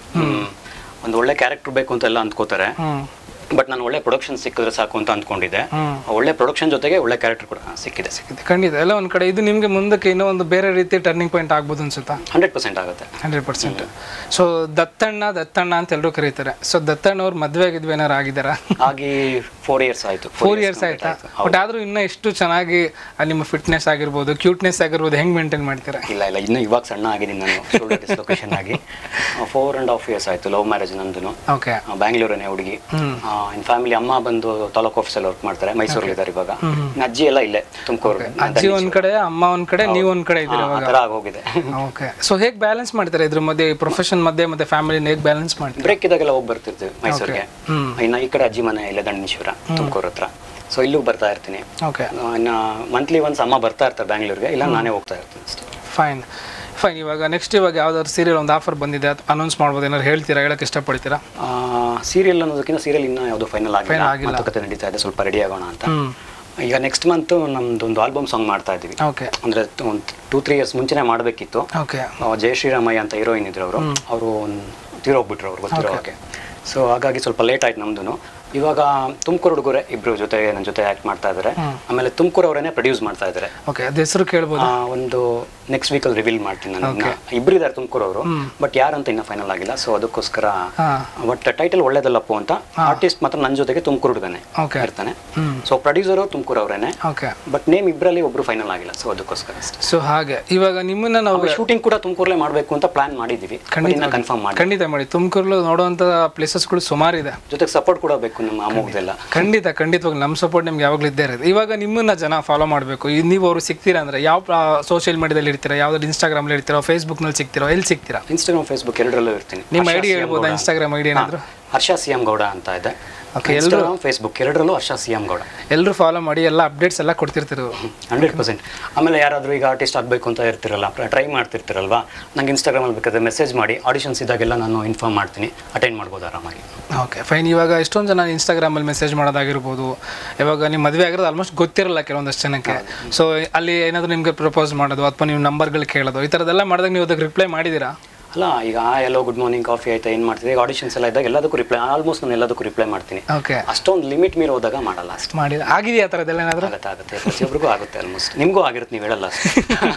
ಒಂದು ಒಳ್ಳೆ ಕ್ಯಾರೆಕ್ಟರ್ ಬೇಕು ಅಂತ ಎಲ್ಲ ಅಂದ್ಕೋತಾರೆ ಹ್ಮ್ ಬಟ್ ನಾನು ಒಳ್ಳೆ ಪ್ರೊಡಕ್ಷನ್ ಸಿಕ್ಕಿದ್ರೆ ಸಾಕು ಅಂತ ಅಂದ್ಕೊಂಡಿದ್ದೆ ಹ್ಮ್ ಒಳ್ಳೆ ಪ್ರೊಡಕ್ಷನ್ ಜೊತೆಗೆ ಒಳ್ಳೆ ಕ್ಯಾರೆಕ್ಟರ್ ಕೂಡ ಸಿಕ್ಕಿದೆ ಇದು ಖಂಡಿತ ಎಲ್ಲ ಒಂದು ಕಡೆ ಇದು ನಿಮಗೆ ಮುಂದಕ್ಕೆ ಇನ್ನೂ ಒಂದು ಬೇರೆ ರೀತಿ ಟರ್ನಿಂಗ್ ಪಾಯಿಂಟ್ ಆಗ್ಬೋದು ಅನ್ಸುತ್ತಾ ಹಂಡ್ರೆಡ್ ಪರ್ಸೆಂಟ್ ಆಗುತ್ತೆ hundred percent so Dattanna Dattanna ಅಂತ ಎಲ್ಲರೂ ಕರೀತಾರೆ ಸೊ ದತ್ತಣ್ಣ ಅವ್ರು ಮದುವೆ ಆಗಿದ್ವಿ ಏನಾರು ಆಗಿದ್ದಾರಾ ಆಗಿ ಫೋರ್ ಇಯರ್ಸ್ ಆಯಿತು ಫೋರ್ ಇಯರ್ಸ್ ಆಯ್ತಾ ಬಟ್ ಆದ್ರೂ ಇನ್ನೂ ಎಷ್ಟು ಚೆನ್ನಾಗಿ ಆ ನಿಮ್ಮ ಫಿಟ್ನೆಸ್ ಆಗಿರ್ಬೋದು ಕ್ಯೂಟ್ನೆಸ್ ಆಗಿರ್ಬೋದು ಹೆಂಗ್ ಮೇಂಟೈನ್ ಮಾಡ್ತೀರಾ ಇಲ್ಲ ಇಲ್ಲ ಇನ್ನು ಇವಾಗ ಸಣ್ಣ ಆಗಿದ್ದೀನಿ ನಾನು ಶೋಲ್ಡರ್ ಡಿಸ್ಲೊಕೇಶನ್ ಆಗಿ ಫೋರ್ ಆ್ಯಂಡ್ ಹಾಫ್ ಇಯರ್ಸ್ ಆಯಿತು ಲವ್ ಮ್ಯಾರೇಜ್ ನಂದು ಓಕೆ ಬ್ಯಾಂಗ್ಳೂರನೇ ಹುಡುಗಿ ಹ್ಮ್ ಇನ್ ಫ್ಯಾಮಿಲಿ ಅಮ್ಮ ಬಂದು ತಾಲೂಕ್ ಆಫೀಸಲ್ಲಿ ವರ್ಕ್ ಮಾಡ್ತಾರೆ ಮೈಸೂರಲ್ಲಿ ಇದ್ದಾರೆ ಇವಾಗ ಇನ್ನು ಅಜ್ಜಿ ಎಲ್ಲ ಇಲ್ಲೇ ತುಮಕೂರು ಅಜ್ಜಿ ಒಂದ್ ಕಡೆ ಅಮ್ಮ ಒಂದ್ ಕಡೆ ನೀವು ಒಂದ್ ಕಡೆ ಇದ್ದೀರಾ ಆ ಥರ ಆಗೋಗಿದೆ ಓಕೆ ಸೊ ಹೇಗೆ ಬ್ಯಾಲೆನ್ಸ್ ಮಾಡ್ತಾರೆ ಇದ್ರ ಮಧ್ಯೆ ಪ್ರೊಫೆಷನ್ ಮಧ್ಯೆ ಮತ್ತೆ ಫ್ಯಾಮಿಲಿನ ಹೇಗೆ ಬ್ಯಾಲೆನ್ಸ್ ಮಾಡ್ತೀರಾ ಬ್ರೇಕ್ ಇದ್ದಾಗೆಲ್ಲ ಹೋಗಿ ಬರ್ತಿರ್ತೀವಿ ಮೈಸೂರಿಗೆ ಹ್ಮ್ ಇನ್ನು ಈ ಕಡೆ ಅಜ್ಜಿ ಮನೆ ಇಲ್ಲೇ ದಂಡೇಶ್ವರ ತುಮಕೂರು ಹತ್ರ ಸೊ ಇಲ್ಲೂ ಬರ್ತಾ ಇರ್ತೀನಿ ಓಕೆ ಇನ್ನು ಮಂತ್ಲಿ ಒನ್ಸ್ ಅಮ್ಮ ಬರ್ತಾ ಇರ್ತಾರೆ ಬ್ಯಾಂಗ್ಳೂರ್ಗೆ ಇಲ್ಲ ನಾನೇ ಹೋಗ್ತಾ ಇರ್ತೀನಿ ಅಷ್ಟೇ ಫೈನ್ ಫೈನ್ ಇವಾಗ ನೆಕ್ಸ್ಟ್ ಇವಾಗ ಯಾವ್ದಾದ್ರು ಸೀರಿಯಲ್ ಒಂದು ಆಫರ್ ಬಂದಿದೆ ಅನೌನ್ಸ್ ಮಾಡ್ಬೋದು ಏನಾದ್ರು ಹೇಳ್ತೀರಾ ಹೇಳಕ್ ಇಷ್ಟಪಡ್ತೀರಾ ಸೀರಿಯಲ್ ಅನ್ನೋದಕ್ಕಿಂತ ಸೀರಿಯಲ್ ಇನ್ನೂ ಯಾವುದು ಫೈನಲ್ ಆಗಿಲ್ಲ ಆಗಿಲ್ಲ. ಮಾತುಕತೆ ನಡೀತಾ ಇದೆ ಸ್ವಲ್ಪ ರೆಡಿ ಆಗೋಣ ಅಂತ ಹ್ಮ್ ಈಗ ನೆಕ್ಸ್ಟ್ ಮಂತ್ ನಮ್ದು ಒಂದು ಆಲ್ಬಮ್ ಸಾಂಗ್ ಮಾಡ್ತಾ ಇದ್ದೀವಿ ಓಕೆ ಅಂದ್ರೆ ಒಂದು ಟೂ ತ್ರೀ ಇಯರ್ಸ್ ಮುಂಚೆನೇ ಮಾಡಬೇಕಿತ್ತು ಓಕೆ ಜಯ ಶ್ರೀರಾಮಯ್ಯ ಅಂತ ಹೀರೋಯಿನ್ ಇದ್ರು ಅವರು ಅವರು ತೀರೋಗ್ಬಿಟ್ರು ಅವ್ರು ಗೊತ್ತಿರೋ ಅವ್ರಿಗೆ ಸೊ ಹಾಗಾಗಿ ಸ್ವಲ್ಪ ಲೇಟ್ ಆಯ್ತು ನಮ್ದು ಇವಾಗ ತುಮಕೂರು ಹುಡುಗರೆ ಇಬ್ರು ಜೊತೆ ನನ್ನ ಜೊತೆ ಆಕ್ಟ್ ಮಾಡ್ತಾ ಇದ್ದಾರೆ ಆಮೇಲೆ ತುಮಕೂರು ಅವರೇನೆ ಪ್ರೊಡ್ಯೂಸ್ ಮಾಡ್ತಾ ಇದ್ದಾರೆ ಓಕೆ ಅದ್ ಹೆಸರು ಕೇಳ್ಬೋದು ಆ, ಒಂದು ನೆಕ್ಸ್ಟ್ ವೀಕಲ್ಲಿ ರಿವೀಲ್ ಮಾಡ್ತೀನಿ ನಾನು ಇನ್ನ. ಇಬ್ರು ಇದ್ದಾರೆ ತುಮಕೂರು ಅವರು ಬಟ್ ಯಾರಂತ ಇನ್ನೂ ಫೈನಲ್ ಆಗಿಲ್ಲ ಸೊ ಅದಕ್ಕೋಸ್ಕರ ಹಾ ಬಟ್ ಟೈಟಲ್ ಒಳ್ಳೇದಲ್ಲಪ್ಪ ಅಂತ ಆರ್ಟಿಸ್ಟ್ ಮಾತ್ರ ನನ್ನ ಜೊತೆಗೆ ತುಮಕೂರು ಹುಡುಗನೆ ಓಕೆ ಇರ್ತಾನೆ ಹ್ಮ್ ಸೊ ಪ್ರೊಡ್ಯೂಸರು ತುಮಕೂರು ಅವರೇನೆ ಓಕೆ ಬಟ್ ನೇಮ್ ಇಬ್ಬರಲ್ಲಿ ಒಬ್ರು ಫೈನಲ್ ಆಗಿಲ್ಲ ಸೊ ಅದಕ್ಕೋಸ್ಕರ ಅಷ್ಟೇ ಸೊ ಹಾಗೆ ಇವಾಗ ನಿಮ್ಮನ್ನ ನಾವು ಶೂಟಿಂಗ್ ಕೂಡ ತುಮಕೂರಲ್ಲೇ ಮಾಡಬೇಕು ಅಂತ ಪ್ಲಾನ್ ಮಾಡಿದ್ದೀವಿ ಇನ್ನ ಕನ್ಫರ್ಮ್ ಮಾಡಿ ಖಂಡಿತ ಮಾಡಿ ತುಮಕೂರಲ್ಲಿ ನೋಡುವಂಥ ಪ್ಲೇಸಸ್ಗಳು ಸುಮಾರಿದೆ ಜೊತೆಗೆ ಸಪೋರ್ಟ್ ಕೂಡ ಬೇಕು ನಮ್ಮ ಅಮೋಘದೆಲ್ಲ ಖಂಡಿತ ಖಂಡಿತವಾಗಿ ನಮ್ಮ ಸಪೋರ್ಟ್ ನಿಮ್ಗೆ ಯಾವಾಗಲೂ ಇದ್ದೇ ಇರುತ್ತೆ ಇವಾಗ ನಿಮ್ಮನ್ನ ಜನ ಫಾಲೋ ಮಾಡಬೇಕು ನೀವು ಅವರು ಸಿಗ್ತೀರಾ ಅಂದ್ರೆ ಯಾವ ಸೋಷಿಯಲ್ ಮೀಡಿಯಾದಲ್ಲಿ ಇರ್ತೀರಾ ಯಾವ್ದಾದ್ರು ಇನ್ಸ್ಟಾಗ್ರಾಮಲ್ಲಿ ಇರ್ತೀರೋ ಫೇಸ್ಬುಕ್ನಲ್ಲಿ ಸಿಗ್ತೀರೋ ಎಲ್ಲಿ ಸಿಗ್ತೀರಾ ಇನ್ಸ್ಟಾಗ್ರಾಮ್ ಫೇಸ್ಬುಕ್ ಎರಡರಲ್ಲೂ ಇರ್ತೀನಿ ನಿಮ್ಮ ಹರ್ಷ ಐಡಿ ಸಿ ಎಂ ಹೇಳ್ಬೋದಾ ಗೌಡ. ಇನ್ಸ್ಟಾಗ್ರಾಮ್ ಐಡಿ ಏನಾದ್ರು ಹರ್ಷ ಸಿ ಎಂ ಗೌಡ ಅಂತ ಇದೆ ಓಕೆ ಇನ್ಸ್ಟಾಗ್ರಾಮ್ ಫೇಸ್ಬುಕ್ ಎರಡರಲ್ಲೂ ಹರ್ಷ ಸಿ ಎಂ ಗೌಡ ಎಲ್ಲರೂ ಫಾಲೋ ಮಾಡಿ ಎಲ್ಲ ಅಪ್ಡೇಟ್ಸ್ ಎಲ್ಲ ಕೊಡ್ತಿರ್ತೀರು ಹಂಡ್ರೆಡ್ ಪರ್ಸೆಂಟ್ ಆಮೇಲೆ ಯಾರಾದರೂ ಈಗ ಆರ್ಟಿಸ್ಟ್ ಆಗಬೇಕು ಅಂತ ಇರ್ತಿರಲ್ಲ ಟ್ರೈ ಮಾಡ್ತಿರ್ತಿರಲ್ವಾ ನಂಗೆ ಇನ್ಸ್ಟಾಗ್ರಾಮಲ್ಲಿ ಬೇಕಾದ್ರೆ ಮೆಸೇಜ್ ಮಾಡಿ ಆಡಿಷನ್ಸ್ ಇದ್ದಾಗೆಲ್ಲ ನಾನು ಇನ್ಫಾರ್ಮ್ ಮಾಡ್ತೀನಿ ಅಟೆಂಡ್ ಮಾಡ್ಬೋದು ಆರಾಮಾಗಿ ಓಕೆ ಫೈನ್ ಇವಾಗ ಎಷ್ಟೊಂದು ಜನ ಇನ್ಸ್ಟಾಗ್ರಾಮಲ್ಲಿ ಮೆಸೇಜ್ ಮಾಡೋದಾಗಿರ್ಬೋದು ಇವಾಗ ನಿಮ್ಮ ಮದುವೆ ಆಗಿರೋದು ಆಲ್ಮೋಸ್ಟ್ ಗೊತ್ತಿರಲ್ಲ ಕೆಲವೊಂದಷ್ಟು ಜನಕ್ಕೆ ಸೊ ಅಲ್ಲಿ ಏನಾದರೂ ನಿಮಗೆ ಪ್ರಪೋಸ್ ಮಾಡೋದು ಅಥವಾ ನೀವು ನಂಬರ್ಗಳು ಕೇಳೋದು ಈ ಥರದ್ದೆಲ್ಲ ಮಾಡಿದಾಗ ನೀವು ಅದಕ್ಕೆ ರಿಪ್ಲೈ ಮಾಡಿದ್ದೀರಾ ಅಲ್ಲ ಈಗ ಎಲ್ಲೋ ಗುಡ್ ಮಾರ್ನಿಂಗ್ ಕಾಫಿ ಆಯ್ತಾ ಏನು ಮಾಡ್ತಿದ್ದೆ ಈಗ ಆಡಿಷನ್ಸ್ ಎಲ್ಲ ಇದ್ದಾಗ ಎಲ್ಲದಕ್ಕೂ ರಿಪ್ಲೈ ಆಲ್ಮೋಸ್ಟ್ ನಾನು ಎಲ್ಲದಕ್ಕೂ ರಿಪ್ಲೈ ಮಾಡ್ತೀನಿ ಓಕೆ ಅಷ್ಟೊಂದು ಲಿಮಿಟ್ ಮೀರಿ ಹೋದಾಗ ಮಾಡಲ್ಲ ಅಷ್ಟು ಮಾಡಿ ಆಗಿದೆಯಾ ಆ ಥರದ್ದೆಲ್ಲ ಏನಾದರೂ ಆಗುತ್ತೆ ಆಗುತ್ತೆ ಪ್ರತಿಯೊಬ್ಬರಿಗೂ ಆಗುತ್ತೆ ಆಲ್ಮೋಸ್ಟ್ ನಿಮಗೂ ಆಗಿರುತ್ತೆ ನೀವು ಹೇಳಲ್ಲ ಅಷ್ಟು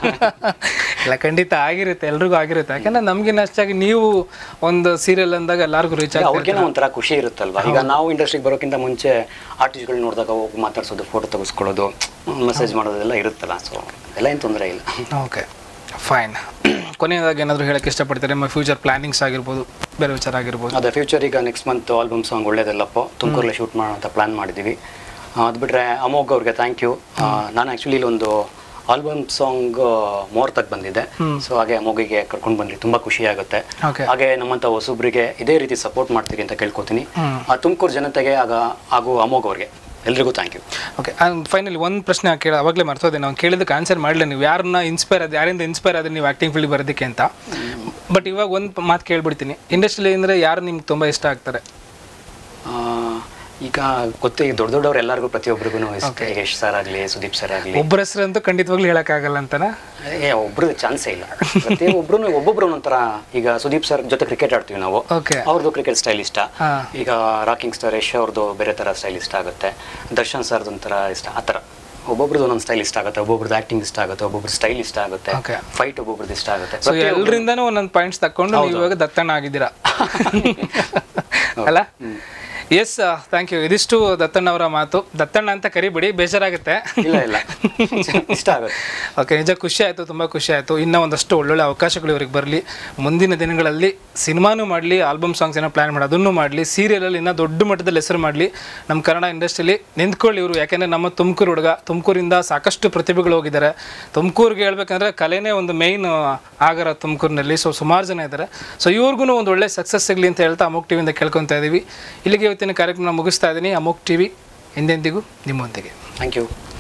ಇಲ್ಲ ಖಂಡಿತ ಆಗಿರುತ್ತೆ ಎಲ್ರಿಗೂ ಆಗಿರುತ್ತೆ ಯಾಕಂದ್ರೆ ನಮ್ಗಿನ್ನ ಅಷ್ಟಾಗಿ ನೀವು ಒಂದು ಸೀರಿಯಲ್ ಅಂದಾಗ ಎಲ್ಲರಿಗೂ ರೀಚ್ ಆಗಿ ಅವ್ರಿಗೇನೋ ಒಂಥರ ಖುಷಿ ಇರುತ್ತಲ್ವಾ ಈಗ ನಾವು ಇಂಡಸ್ಟ್ರಿಗೆ ಬರೋಕ್ಕಿಂತ ಮುಂಚೆ ಆರ್ಟಿಸ್ಟ್ಗಳು ನೋಡಿದಾಗ ಹೋಗಿ ಮಾತಾಡ್ಸೋದು ಫೋಟೋ ತೆಗೆಸ್ಕೊಳ್ಳೋದು ಮೆಸೇಜ್ ಮಾಡೋದೆಲ್ಲ ಇರುತ್ತಲ್ಲ ಸೊ ಎಲ್ಲ ಏನು ತೊಂದರೆ ಇಲ್ಲ ಓಕೆ ಫೈನ್ ಕೊನೆಯದಾಗಿ ಏನಾದರೂ ಹೇಳಕ್ಕೆ ಇಷ್ಟಪಡ್ತಾರೆ ನಿಮ್ಮ ಫ್ಯೂಚರ್ ಪ್ಲಾನಿಂಗ್ಸ್ ಆಗಿರ್ಬೋದು ಬೇರೆ ವಿಚಾರ ಆಗಿರ್ಬೋದು ಅದೇ ಫ್ಯೂಚರ್ ಈಗ ನೆಕ್ಸ್ಟ್ ಮಂತ್ ಆಲ್ಬಮ್ ಸಾಂಗ್ ಒಳ್ಳೇದಲ್ಲಪ್ಪ ತುಮಕೂರಲ್ಲೇ ಶೂಟ್ ಮಾಡೋ ಅಂತ ಪ್ಲಾನ್ ಮಾಡಿದ್ದೀವಿ ಅದು ಬಿಟ್ಟರೆ ಅಮೋಘ್ ಅವ್ರಿಗೆ ಥ್ಯಾಂಕ್ ಯು ನಾನು ಆ್ಯಕ್ಚುಲಿ ಇಲ್ಲೊಂದು ಆಲ್ಬಮ್ ಸಾಂಗ್ ಮುಹೂರ್ತಕ್ಕೆ ಬಂದಿದ್ದೆ ಸೊ ಹಾಗೆ ಅಮೋಘಿಗೆ ಕರ್ಕೊಂಡು ಬಂದ್ರಿ ತುಂಬ ಖುಷಿ ಆಗುತ್ತೆ ಓಕೆ ಹಾಗೆ ನಮ್ಮಂಥ ಹೊಸಬ್ರಿಗೆ ಇದೇ ರೀತಿ ಸಪೋರ್ಟ್ ಮಾಡ್ತೀರಿ ಅಂತ ಕೇಳ್ಕೊತೀನಿ ಹ್ಮ್. ಆ ತುಮಕೂರು ಜನತೆಗೆ ಆಗ ಹಾಗೂ ಅಮೋಘ್ ಅವ್ರಿಗೆ ಎಲ್ರಿಗೂ ಥ್ಯಾಂಕ್ ಯು ಓಕೆ ಫೈನಲಿ ಒಂದು ಪ್ರಶ್ನೆ ಕೇಳ ಅವಾಗಲೇ ಮರ್ತೋದೆ ನಾವು ಕೇಳಿದಕ್ಕೆ ಆನ್ಸರ್ ಮಾಡಲಿಲ್ಲ ನೀವು ಯಾರನ್ನ ಇನ್ಸ್ಪೈರ್ ಆದ ಯಾರಿಂದ ಇನ್ಸ್ಪೈರ್ ಆದ್ರೆ ನೀವು ಆ್ಯಕ್ಟಿಂಗ್ ಫೀಲ್ಡ್ ಬರೋದಕ್ಕೆ ಅಂತ ಬಟ್ ಇವಾಗ ಒಂದು ಮಾತು ಕೇಳ್ಬಿಡ್ತೀನಿ ಇಂಡಸ್ಟ್ರಿಲಿ ಅಂದರೆ ಯಾರು ನಿಮ್ಗೆ ತುಂಬ ಇಷ್ಟ ಆಗ್ತಾರೆ ಈಗ ಗೊತ್ತೇ ಈಗ ದೊಡ್ಡ ದೊಡ್ಡವ್ರು ಎಲ್ಲರಿಗೂ ಪ್ರತಿಯೊಬ್ಬರಿಗೂ ಇಷ್ಟ ಯಶ್ ಸರ್ ಆಗಲಿ ಸುದೀಪ್ ಸರ್ ಆಗಲಿ ಒಬ್ಬರ ಹೆಸರಂತೂ ಖಂಡಿತವಾಗ್ಲೂ ಹೇಳೋಕ್ಕಾಗಲ್ಲ ಅಂತನಾ ಏ ಒಬ್ರು ಚಾನ್ಸೇ ಇಲ್ಲ ಪ್ರತಿಯೊಬ್ಬರು ಒಬ್ಬೊಬ್ರು ಒಂಥರ ಈಗ ಸುದೀಪ್ ಸರ್ ಜೊತೆ ಕ್ರಿಕೆಟ್ ಆಡ್ತೀವಿ ನಾವು ಓಕೆ ಅವ್ರದ್ದು ಕ್ರಿಕೆಟ್ ಸ್ಟೈಲ್ ಇಷ್ಟ ಹಾಂ ಈಗ ರಾಕಿಂಗ್ ಸ್ಟಾರ್ ಯಶ್ ಅವ್ರದ್ದು ಬೇರೆ ಥರ ಸ್ಟೈಲ್ ಇಷ್ಟ ಆಗುತ್ತೆ ದರ್ಶನ್ ಸರ್ದು ಒಂಥರ ಇಷ್ಟ ಆ ಥರ ಒಬ್ಬೊಬ್ರದ್ದು ಒಂದೊಂದು ಸ್ಟೈಲ್ ಇಷ್ಟ ಆಗುತ್ತೆ ಒಬ್ಬೊಬ್ರದ್ದು ಆ್ಯಕ್ಟಿಂಗ್ ಇಷ್ಟ ಆಗುತ್ತೆ ಒಬ್ಬೊಬ್ರು ಸ್ಟೈಲ್ ಇಷ್ಟ ಆಗುತ್ತೆ Okay. ಫೈಟ್ ಒಬ್ಬೊಬ್ರದ್ದು ಇಷ್ಟ ಆಗುತ್ತೆ ಸೊ ಎಲ್ಲರಿಂದನೂ ಒಂದೊಂದು ಪಾಯಿಂಟ್ಸ್ ತಕೊಂಡು ನೀವು ಇವಾಗ ದತ್ತಣ್ಣ ಆಗಿದ್ದೀರಾ ಅಲ್ಲ ಎಸ್ ಥ್ಯಾಂಕ್ ಯು ಇದಿಷ್ಟು ದತ್ತಣ್ಣ ಅವರ ಮಾತು ದತ್ತಣ್ಣ ಅಂತ ಕರಿಬಿಡಿ ಬೇಜಾರಾಗುತ್ತೆ ಇಲ್ಲ ಇಲ್ಲ ಇಷ್ಟ ಆಗುತ್ತೆ ಓಕೆ ನಿಜ ಖುಷಿ ಆಯಿತು ತುಂಬ ಖುಷಿ ಆಯಿತು ಇನ್ನೂ ಒಂದಷ್ಟು ಒಳ್ಳೊಳ್ಳೆ ಅವಕಾಶಗಳು ಇವ್ರಿಗೆ ಬರಲಿ ಮುಂದಿನ ದಿನಗಳಲ್ಲಿ ಸಿನಿಮಾನೂ ಮಾಡಲಿ ಆಲ್ಬಮ್ ಸಾಂಗ್ಸ್ ಏನೋ ಪ್ಲ್ಯಾನ್ ಮಾಡಿ ಅದನ್ನು ಮಾಡಲಿ ಸೀರಿಯಲಲ್ಲಿ ಇನ್ನೂ ದೊಡ್ಡ ಮಟ್ಟದಲ್ಲಿ ಹೆಸರು ಮಾಡಲಿ ನಮ್ಮ ಕನ್ನಡ ಇಂಡಸ್ಟ್ರಿಲಿ ನಿಂತ್ಕೊಳ್ಳಿ ಇವರು ಯಾಕೆಂದರೆ ನಮ್ಮ ತುಮಕೂರು ಹುಡುಗ ತುಮಕೂರಿಂದ ಸಾಕಷ್ಟು ಪ್ರತಿಭೆಗಳು ಹೋಗಿದ್ದಾರೆ ತುಮಕೂರಿಗೆ ಹೇಳ್ಬೇಕಂದ್ರೆ ಕಲೆನೇ ಒಂದು ಮೇಯ್ನ್ ಆಗರ ತುಮಕೂರಿನಲ್ಲಿ ಸೊ ಸುಮಾರು ಜನ ಇದ್ದಾರೆ ಸೊ ಇವ್ರಿಗೂ ಒಂದು ಒಳ್ಳೆ ಸಕ್ಸಸ್ ಸಿಗಲಿ ಅಂತ ಹೇಳ್ತಾ ಅಮೋಕ್ ಟಿವಿಯಿಂದ ಕೇಳ್ಕೊತಾ ಇದ್ದೀವಿ ಇಲ್ಲಿಗೆ ಇವತ್ತಿನ ಕಾರ್ಯಕ್ರಮ ಮುಗಿಸ್ತಾ ಇದ್ದೀನಿ ಅಮೋಕ್ ಟಿವಿ ಎಂದೆಂದಿಗೂ ನಿಮ್ಮೊಂದಿಗೆ ಥ್ಯಾಂಕ್ ಯು